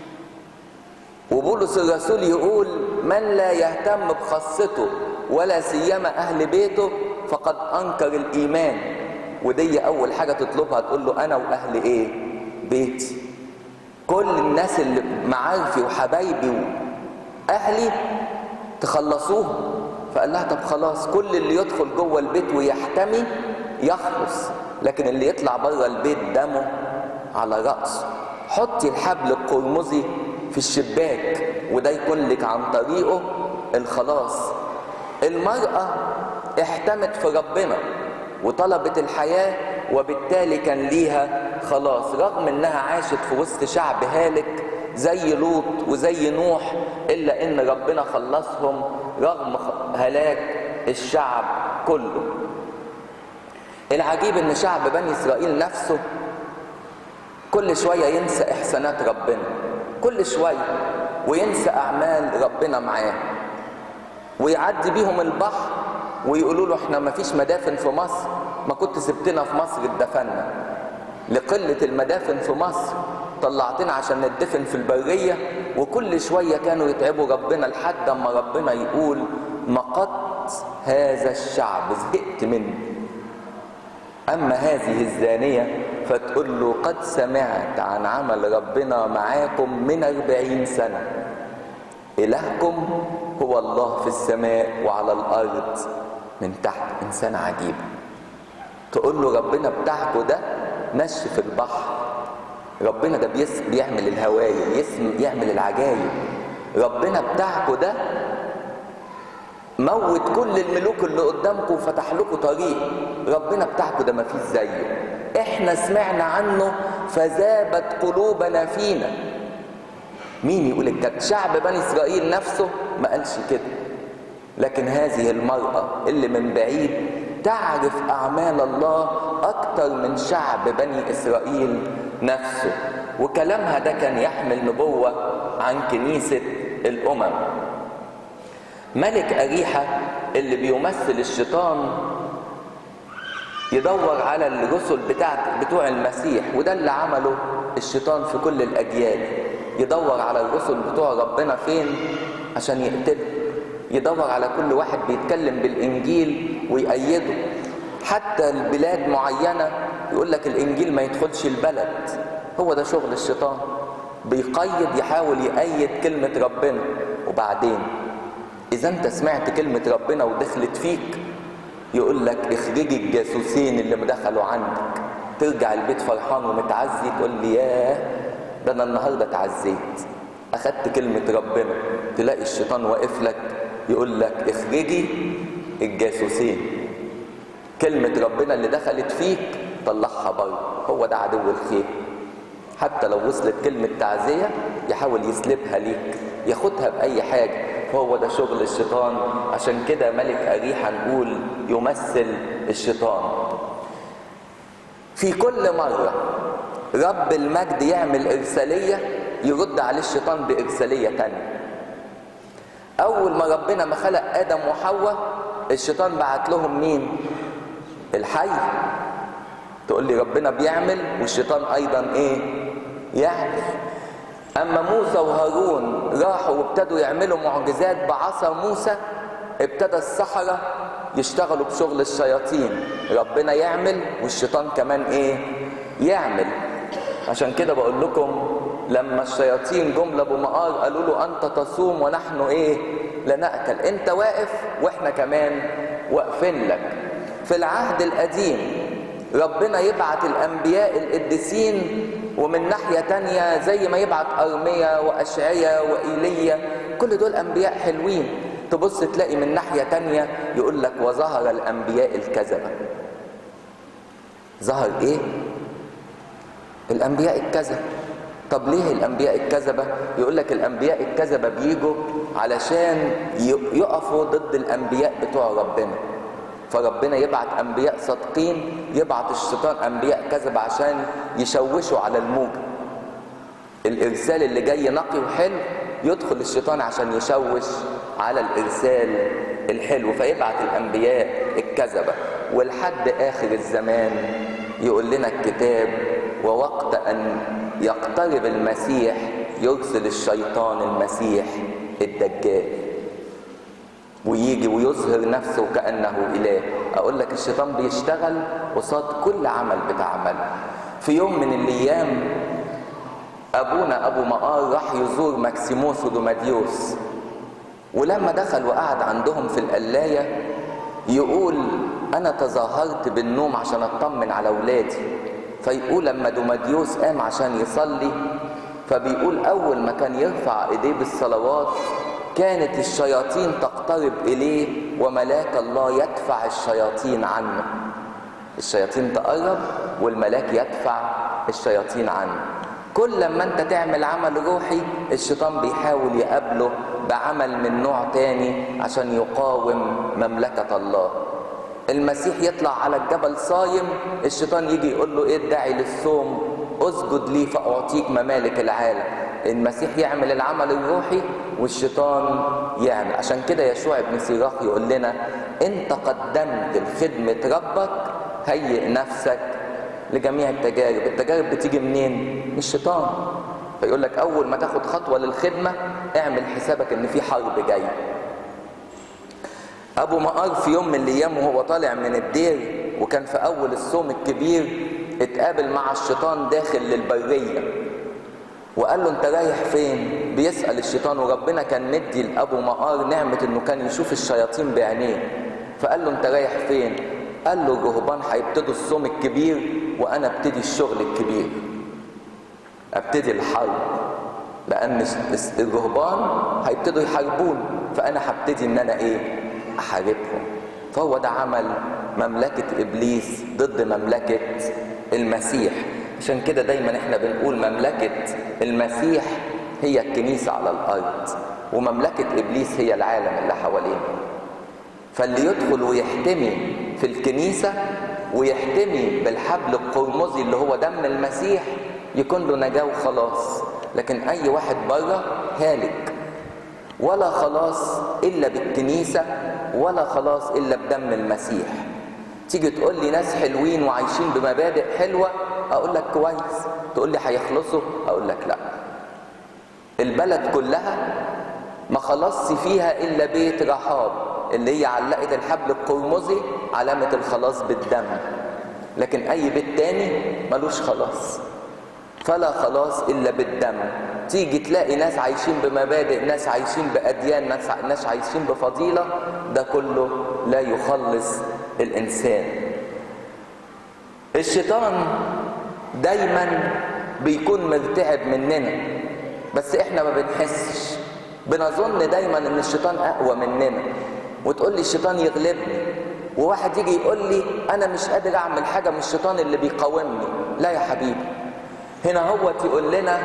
وبولس الرسول يقول من لا يهتم بخاصته ولا سيما اهل بيته فقد انكر الايمان ودي اول حاجه تطلبها تقول له انا واهل ايه بيتي كل الناس اللي معارفي وحبايبي واهلي تخلصوهم فقال لها طب خلاص كل اللي يدخل جوه البيت ويحتمي يخلص لكن اللي يطلع بره البيت دمه على راسه حطي الحبل القرمزي في الشباك وده يكون لك عن طريقه الخلاص المرأة احتمت في ربنا وطلبت الحياة وبالتالي كان ليها خلاص رغم انها عاشت في وسط شعب هالك زي لوط وزي نوح الا ان ربنا خلصهم رغم هلاك الشعب كله العجيب ان شعب بني اسرائيل نفسه كل شوية ينسى احسانات ربنا كل شوية وينسى اعمال ربنا معاه ويعدي بيهم البحر ويقولوا له احنا ما فيش مدافن في مصر ما كنت سبتنا في مصر اتدفنا لقلة المدافن في مصر طلعتنا عشان ندفن في البرية وكل شوية كانوا يتعبوا ربنا لحد اما ربنا يقول مقت هذا الشعب زهقت منه أما هذه الزانية فتقول له قد سمعت عن عمل ربنا معاكم من أربعين سنة إلهكم هو الله في السماء وعلى الأرض من تحت إنسان عجيب تقول له ربنا بتاعكم ده نشف البحر ربنا ده بيس بيعمل الهوايل يسم يعمل العجايب ربنا بتاعكم ده موت كل الملوك اللي قدامكم وفتح لكم طريق ربنا بتاعكم ده ما فيش زيه احنا سمعنا عنه فذابت قلوبنا فينا مين يقول الكلام شعب بني اسرائيل نفسه ما قالش كده لكن هذه المرأة اللي من بعيد تعرف أعمال الله أكتر من شعب بني إسرائيل نفسه وكلامها ده كان يحمل نبوة عن كنيسة الأمم ملك أريحة اللي بيمثل الشيطان يدور على الرسل بتاعت بتوع المسيح وده اللي عمله الشيطان في كل الأجيال يدور على الرسل بتوع ربنا فين عشان يقتله يدور على كل واحد بيتكلم بالإنجيل ويأيده حتى البلاد معينة يقول لك الإنجيل ما يدخلش البلد هو ده شغل الشيطان بيقيد يحاول يأيد كلمة ربنا وبعدين إذا أنت سمعت كلمة ربنا ودخلت فيك يقول لك اخرجي الجاسوسين اللي مدخلوا عندك ترجع البيت فرحان ومتعزي تقول لي ياه ده انا النهارده اتعزيت اخدت كلمه ربنا تلاقي الشيطان واقف لك يقول لك اخرجي الجاسوسين كلمه ربنا اللي دخلت فيك طلعها بره هو ده عدو الخير حتى لو وصلت كلمه تعزيه يحاول يسلبها ليك ياخدها باي حاجه فهو ده شغل الشيطان عشان كده ملك أريحة نقول يمثل الشيطان في كل مرة رب المجد يعمل إرسالية يرد عليه الشيطان بإرسالية تانية أول ما ربنا ما خلق آدم وحواء الشيطان بعت لهم مين؟ الحي تقول لي ربنا بيعمل والشيطان أيضا إيه؟ يعمل أما موسى وهارون راحوا وابتدوا يعملوا معجزات بعصا موسى ابتدى السحرة يشتغلوا بشغل الشياطين ربنا يعمل والشيطان كمان ايه يعمل عشان كده بقول لكم لما الشياطين جم لابو مقار قالوا له انت تصوم ونحن ايه لا ناكل انت واقف واحنا كمان واقفين لك في العهد القديم ربنا يبعت الانبياء القديسين ومن ناحية تانية زي ما يبعت أرمية وأشعية وإيليا كل دول أنبياء حلوين تبص تلاقي من ناحية تانية يقول لك وظهر الأنبياء الكذبة ظهر إيه؟ الأنبياء الكذبة طب ليه الأنبياء الكذبة؟ يقول لك الأنبياء الكذبة بيجوا علشان يقفوا ضد الأنبياء بتوع ربنا فربنا يبعت انبياء صادقين يبعت الشيطان انبياء كذب عشان يشوشوا على الموجه الارسال اللي جاي نقي وحلو يدخل الشيطان عشان يشوش على الارسال الحلو فيبعت الانبياء الكذبه ولحد اخر الزمان يقول لنا الكتاب ووقت ان يقترب المسيح يرسل الشيطان المسيح الدجال ويجي ويظهر نفسه كانه اله اقول لك الشيطان بيشتغل قصاد كل عمل بتعمله في يوم من الايام ابونا ابو مقار راح يزور ماكسيموس ودوماديوس ولما دخل وقعد عندهم في القلايه يقول انا تظاهرت بالنوم عشان اطمن على اولادي فيقول لما دوماديوس قام عشان يصلي فبيقول اول ما كان يرفع ايديه بالصلوات كانت الشياطين تقترب اليه وملاك الله يدفع الشياطين عنه الشياطين تقرب والملاك يدفع الشياطين عنه كل لما انت تعمل عمل روحي الشيطان بيحاول يقابله بعمل من نوع تاني عشان يقاوم مملكة الله المسيح يطلع على الجبل صايم الشيطان يجي يقول له ايه الداعي للصوم اسجد لي فاعطيك ممالك العالم المسيح يعمل العمل الروحي والشيطان يعمل عشان كده يشوع بن سيراخ يقول لنا انت قدمت لخدمة ربك هيئ نفسك لجميع التجارب التجارب بتيجي منين من الشيطان فيقول لك اول ما تاخد خطوه للخدمه اعمل حسابك ان في حرب جايه ابو مقار في يوم من الايام وهو طالع من الدير وكان في اول الصوم الكبير اتقابل مع الشيطان داخل للبريه وقال له انت رايح فين بيسال الشيطان وربنا كان مدي لابو مقار نعمه انه كان يشوف الشياطين بعينيه فقال له انت رايح فين قال له الرهبان هيبتدوا الصوم الكبير وانا ابتدي الشغل الكبير ابتدي الحرب لان الرهبان هيبتدوا يحاربون فانا هبتدي ان انا ايه احاربهم فهو ده عمل مملكة ابليس ضد مملكة المسيح عشان كده دايما احنا بنقول مملكة المسيح هي الكنيسة على الارض ومملكة ابليس هي العالم اللي حوالينا فاللي يدخل ويحتمي في الكنيسة ويحتمي بالحبل القرمزي اللي هو دم المسيح يكون له نجاة وخلاص لكن أي واحد بره هالك ولا خلاص إلا بالكنيسة ولا خلاص إلا بدم المسيح تيجي تقول لي ناس حلوين وعايشين بمبادئ حلوة أقول لك كويس تقول لي هيخلصوا أقول لك لا البلد كلها ما خلصش فيها إلا بيت رحاب اللي هي علقت الحبل القرمزي علامة الخلاص بالدم لكن أي بيت تاني ملوش خلاص فلا خلاص إلا بالدم تيجي تلاقي ناس عايشين بمبادئ ناس عايشين بأديان ناس, ناس عايشين بفضيلة ده كله لا يخلص الإنسان الشيطان دايما بيكون مرتعب مننا بس احنا ما بنحسش بنظن دايما ان الشيطان اقوى مننا وتقول لي الشيطان يغلبني وواحد يجي يقول لي انا مش قادر اعمل حاجه من الشيطان اللي بيقاومني لا يا حبيبي هنا هو يقول لنا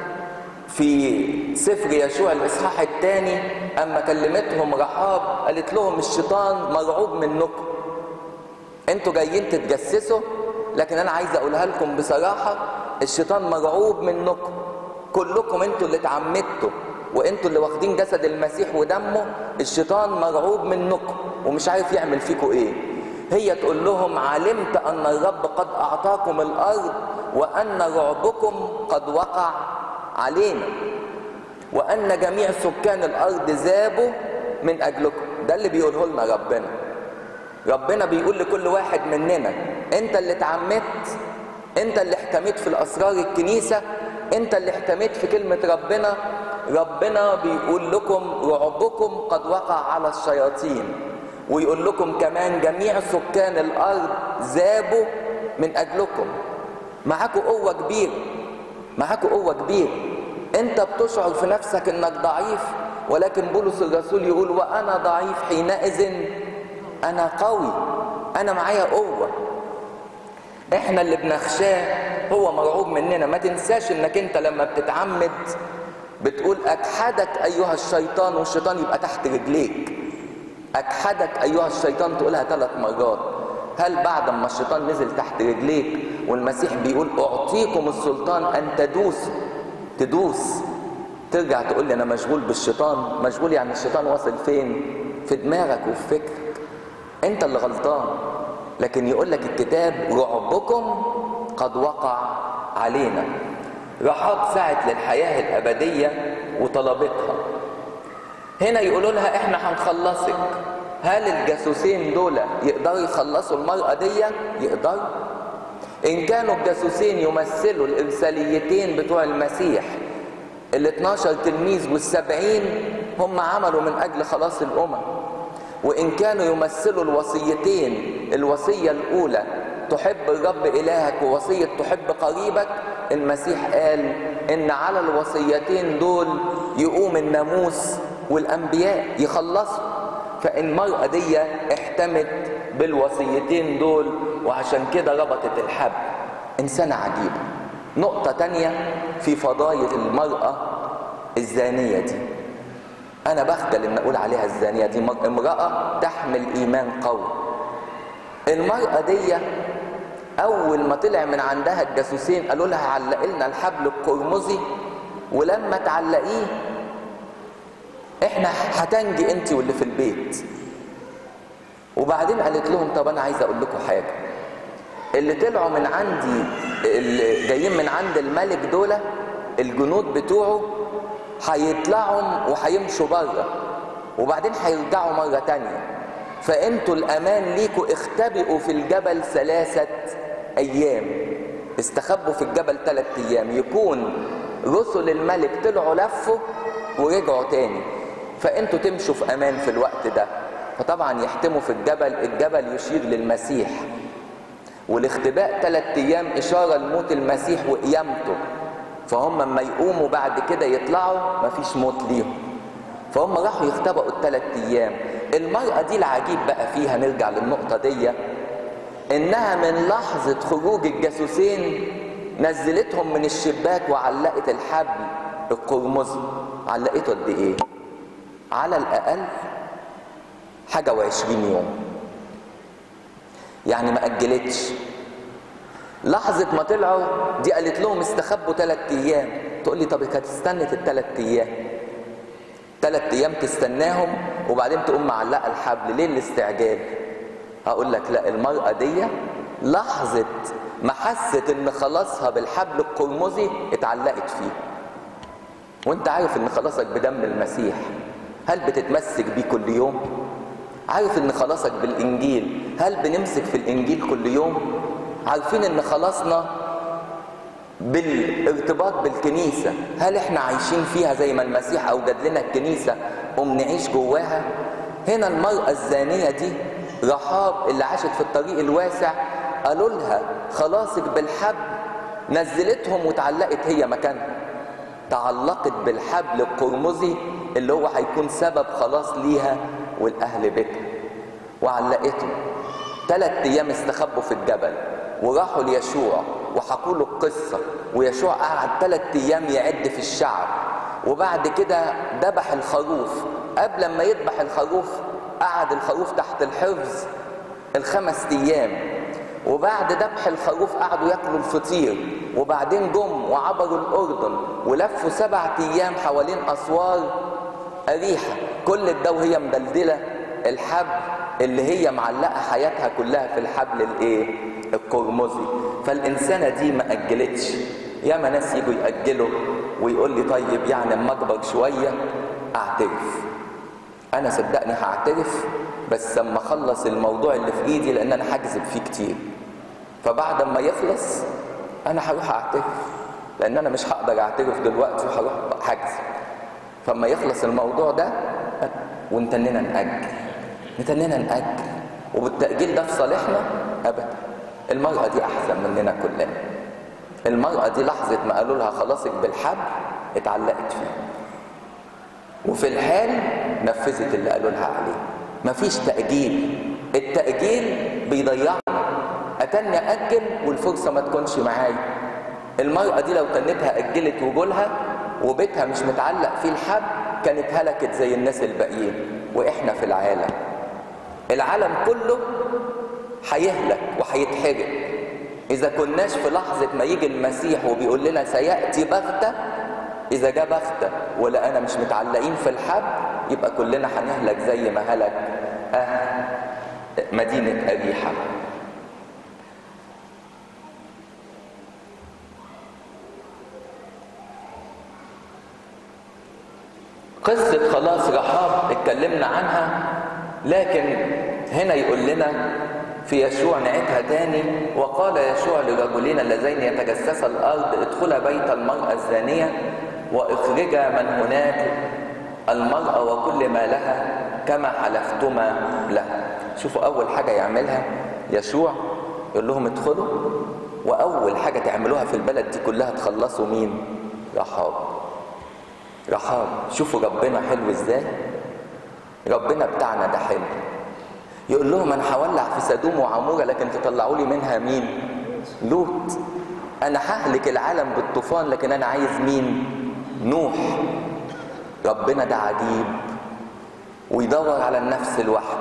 في سفر يشوع الاصحاح الثاني اما كلمتهم رحاب قالت لهم الشيطان مرعوب منكم انتوا جايين تتجسسوا لكن انا عايز اقولها لكم بصراحه الشيطان مرعوب منكم كلكم انتوا اللي اتعمدتوا وانتوا اللي واخدين جسد المسيح ودمه الشيطان مرعوب منكم ومش عارف يعمل فيكم ايه هي تقول لهم علمت ان الرب قد اعطاكم الارض وان رعبكم قد وقع علينا وان جميع سكان الارض ذابوا من اجلكم ده اللي بيقوله لنا ربنا ربنا بيقول لكل واحد مننا انت اللي اتعمدت انت اللي احتميت في الاسرار الكنيسه انت اللي احتميت في كلمه ربنا ربنا بيقول لكم رعبكم قد وقع على الشياطين ويقول لكم كمان جميع سكان الارض ذابوا من اجلكم معاكوا قوه كبيره معاكوا قوه كبيره انت بتشعر في نفسك انك ضعيف ولكن بولس الرسول يقول وانا ضعيف حينئذ انا قوي انا معايا قوه احنا اللي بنخشاه هو مرعوب مننا ما تنساش انك انت لما بتتعمد بتقول اجحدك ايها الشيطان والشيطان يبقى تحت رجليك اجحدك ايها الشيطان تقولها ثلاث مرات هل بعد ما الشيطان نزل تحت رجليك والمسيح بيقول اعطيكم السلطان ان تدوس تدوس ترجع تقول لي انا مشغول بالشيطان مشغول يعني الشيطان واصل فين في دماغك وفي فكرك انت اللي غلطان لكن يقول لك الكتاب رعبكم قد وقع علينا رحاب سعت للحياة الأبدية وطلبتها هنا يقولوا لها احنا هنخلصك هل الجاسوسين دول يقدروا يخلصوا المرأة دي يقدروا ان كانوا الجاسوسين يمثلوا الارساليتين بتوع المسيح ال 12 تلميذ والسبعين هم عملوا من اجل خلاص الامم وان كانوا يمثلوا الوصيتين الوصيه الاولى تحب الرب الهك ووصيه تحب قريبك المسيح قال ان على الوصيتين دول يقوم الناموس والانبياء يخلصوا فالمرأة دي احتمت بالوصيتين دول وعشان كده ربطت الحبل إنسانة عجيبة نقطة تانية في فضايل المرأة الزانية دي أنا بخجل إن أقول عليها الزانية دي امرأة تحمل إيمان قوي المرأة دي أول ما طلع من عندها الجاسوسين قالوا لها علق لنا الحبل القرمزي ولما تعلقيه احنا هتنجي انت واللي في البيت وبعدين قالت لهم طب انا عايزه اقول لكم حاجه اللي طلعوا من عندي اللي جايين من عند الملك دول الجنود بتوعه هيطلعوا وهيمشوا بره وبعدين هيرجعوا مره تانية فانتوا الامان ليكوا اختبئوا في الجبل ثلاثه ايام استخبوا في الجبل ثلاث ايام يكون رسل الملك طلعوا لفوا ورجعوا تاني فانتوا تمشوا في امان في الوقت ده فطبعا يحتموا في الجبل الجبل يشير للمسيح والاختباء ثلاث ايام اشاره لموت المسيح وقيامته فهم لما يقوموا بعد كده يطلعوا مفيش موت ليهم فهم راحوا يختبئوا الثلاث ايام المرأة دي العجيب بقى فيها نرجع للنقطة دي انها من لحظة خروج الجاسوسين نزلتهم من الشباك وعلقت الحبل القرمزي علقته قد ايه على الاقل حاجه وعشرين يوم يعني ما اجلتش لحظة ما طلعوا دي قالت لهم استخبوا ثلاث ايام تقول لي طب كانت استنت الثلاث ايام ثلاث ايام تستناهم وبعدين تقوم معلقه الحبل ليه الاستعجال هقول لك لا المرأة دي لحظة ما حست ان خلاصها بالحبل القرمزي اتعلقت فيه وانت عارف ان خلاصك بدم المسيح هل بتتمسك بيه كل يوم عارف ان خلاصك بالانجيل هل بنمسك في الانجيل كل يوم عارفين ان خلاصنا بالارتباط بالكنيسة هل احنا عايشين فيها زي ما المسيح اوجد لنا الكنيسة قوم نعيش جواها هنا المرأة الزانية دي رحاب اللي عاشت في الطريق الواسع قالوا لها خلاصك بالحبل نزلتهم وتعلقت هي مكانها تعلقت بالحبل القرمزي اللي هو هيكون سبب خلاص ليها والاهل بيتها وعلقته ثلاث ايام استخبوا في الجبل وراحوا ليشوع وحكوا له القصه ويشوع قعد ثلاث ايام يعد في الشعب وبعد كده ذبح الخروف قبل ما يذبح الخروف قعد الخروف تحت الحفظ الخمس ايام وبعد ذبح الخروف قعدوا ياكلوا الفطير وبعدين جم وعبروا الاردن ولفوا سبع ايام حوالين اسوار اريحه كل ده وهي مدلدله الحبل اللي هي معلقه حياتها كلها في الحبل الايه القرمزي فالانسانه دي ما اجلتش ياما ناس يجوا ياجلوا ويقول لي طيب يعني اما اكبر شويه اعترف انا صدقني هعترف بس اما اخلص الموضوع اللي في ايدي لان انا هكذب فيه كتير فبعد ما يخلص انا هروح اعترف لان انا مش هقدر اعترف دلوقتي وهروح هكذب فما يخلص الموضوع ده ونتننا نأجل نتننا نأجل وبالتأجيل ده في صالحنا أبدا المرأة دي أحسن مننا كلنا المرأة دي لحظة ما قالوا لها خلاصك بالحبل اتعلقت فيه وفي الحال نفذت اللي قالوا لها عليه مفيش تأجيل التأجيل بيضيعنا أتني أجل والفرصة ما تكونش معايا المرأة دي لو تنتها أجلت وجولها وبيتها مش متعلق فيه الحبل كانت هلكت زي الناس الباقيين واحنا في العالم العالم كله هيهلك وهيتحرق اذا كناش في لحظه ما يجي المسيح وبيقول لنا سياتي بغته اذا جاء بغته ولا انا مش متعلقين في الحبل يبقى كلنا هنهلك زي ما هلك اهل مدينه اريحه قصة خلاص رحاب اتكلمنا عنها لكن هنا يقول لنا في يشوع نعيدها تاني وقال يشوع لرجلين اللذين يتجسسا الارض ادخلا بيت المرأة الزانية واخرجا من هناك المرأة وكل ما لها كما حلفتما لها شوفوا اول حاجة يعملها يشوع يقول لهم ادخلوا واول حاجة تعملوها في البلد دي كلها تخلصوا مين رحاب رحاب شوفوا ربنا حلو ازاي ربنا بتاعنا ده حلو يقول لهم انا هولع في سدوم وعموره لكن تطلعوا لي منها مين لوط انا ههلك العالم بالطوفان لكن انا عايز مين نوح ربنا ده عجيب ويدور على النفس الواحده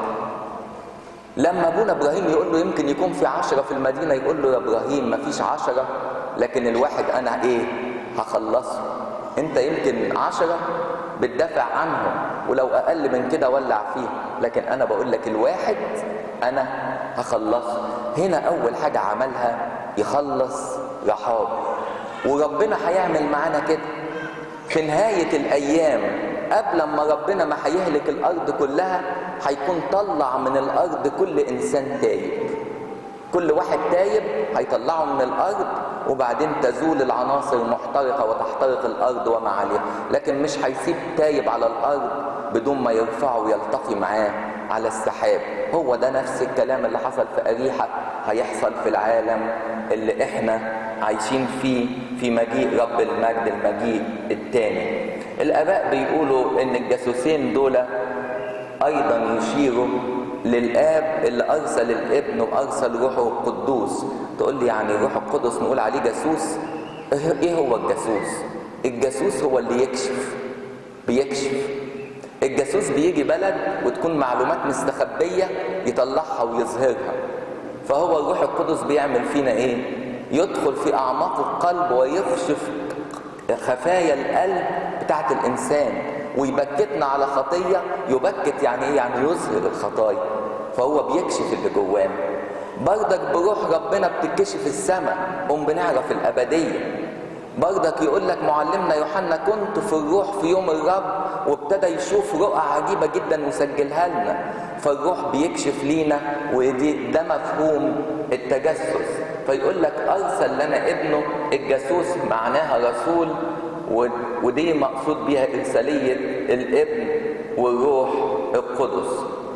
لما ابونا ابراهيم يقول له يمكن يكون في عشرة في المدينة يقول له يا ابراهيم مفيش عشرة لكن الواحد انا ايه هخلصه انت يمكن عشرة بتدافع عنهم ولو اقل من كده ولع فيه لكن انا بقول لك الواحد انا هخلصه هنا اول حاجة عملها يخلص رحاب وربنا هيعمل معانا كده في نهاية الايام قبل ما ربنا ما هيهلك الارض كلها هيكون طلع من الارض كل انسان تايب كل واحد تايب هيطلعه من الارض وبعدين تزول العناصر المحترقة وتحترق الارض وما عليها لكن مش هيسيب تايب على الارض بدون ما يرفعه ويلتقي معاه على السحاب هو ده نفس الكلام اللي حصل في أريحة هيحصل في العالم اللي احنا عايشين فيه في مجيء رب المجد المجيء الثاني الاباء بيقولوا ان الجاسوسين دول ايضا يشيروا للاب اللي ارسل الابن وارسل روحه القدوس تقول لي يعني الروح القدس نقول عليه جاسوس ايه هو الجاسوس الجاسوس هو اللي يكشف بيكشف الجاسوس بيجي بلد وتكون معلومات مستخبية يطلعها ويظهرها فهو الروح القدس بيعمل فينا ايه يدخل في اعماق القلب ويكشف خفايا القلب بتاعت الانسان ويبكتنا على خطيه يبكت يعني ايه يعني يظهر الخطايا فهو بيكشف اللي جوانا بردك بروح ربنا بتكشف السماء قوم بنعرف الابديه بردك يقول لك معلمنا يوحنا كنت في الروح في يوم الرب وابتدى يشوف رؤى عجيبه جدا وسجلها لنا فالروح بيكشف لينا ودي ده مفهوم التجسس فيقول لك ارسل لنا ابنه الجاسوس معناها رسول ودي مقصود بيها ارساليه الابن والروح القدس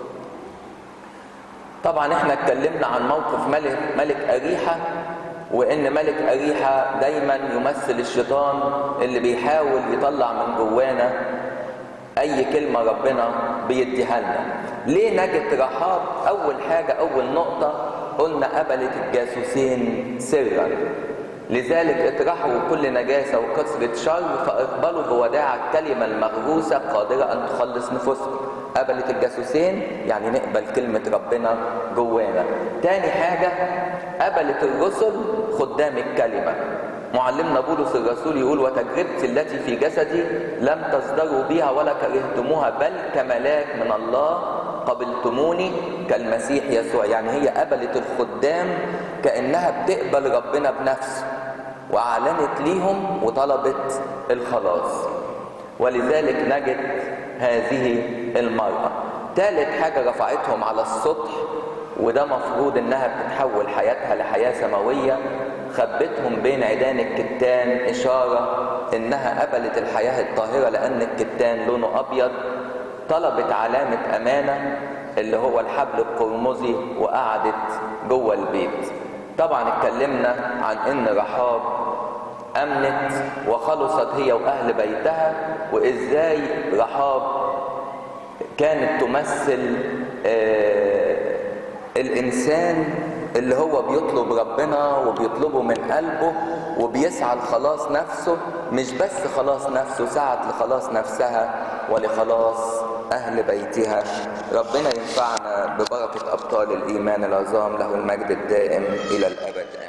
طبعا احنا اتكلمنا عن موقف ملك ملك اريحه وان ملك اريحه دايما يمثل الشيطان اللي بيحاول يطلع من جوانا اي كلمه ربنا بيديها لنا ليه نجت رحاب اول حاجه اول نقطه قلنا قبلت الجاسوسين سرا لذلك اطرحوا كل نجاسة وكثرة شر فاقبلوا بوداع الكلمة المغروسة قادرة أن تخلص نفوسكم قبلت الجاسوسين يعني نقبل كلمة ربنا جوانا تاني حاجة قبلت الرسل خدام الكلمة معلمنا بولس الرسول يقول وتجربتي التي في جسدي لم تصدروا بها ولا كرهتموها بل كملاك من الله قبلتموني كالمسيح يسوع يعني هي قبلت الخدام كأنها بتقبل ربنا بنفسه وأعلنت ليهم وطلبت الخلاص ولذلك نجت هذه المرأة ثالث حاجة رفعتهم على السطح وده مفروض انها بتتحول حياتها لحياة سماوية خبتهم بين عيدان الكتان إشارة انها قبلت الحياة الطاهرة لأن الكتان لونه أبيض طلبت علامة أمانة اللي هو الحبل القرمزي وقعدت جوه البيت طبعا اتكلمنا عن ان رحاب امنت وخلصت هي واهل بيتها وازاي رحاب كانت تمثل آه الانسان اللي هو بيطلب ربنا وبيطلبه من قلبه وبيسعى لخلاص نفسه مش بس خلاص نفسه سعت لخلاص نفسها ولخلاص أهل بيتها ربنا ينفعنا ببركة أبطال الإيمان العظام له المجد الدائم إلى الأبد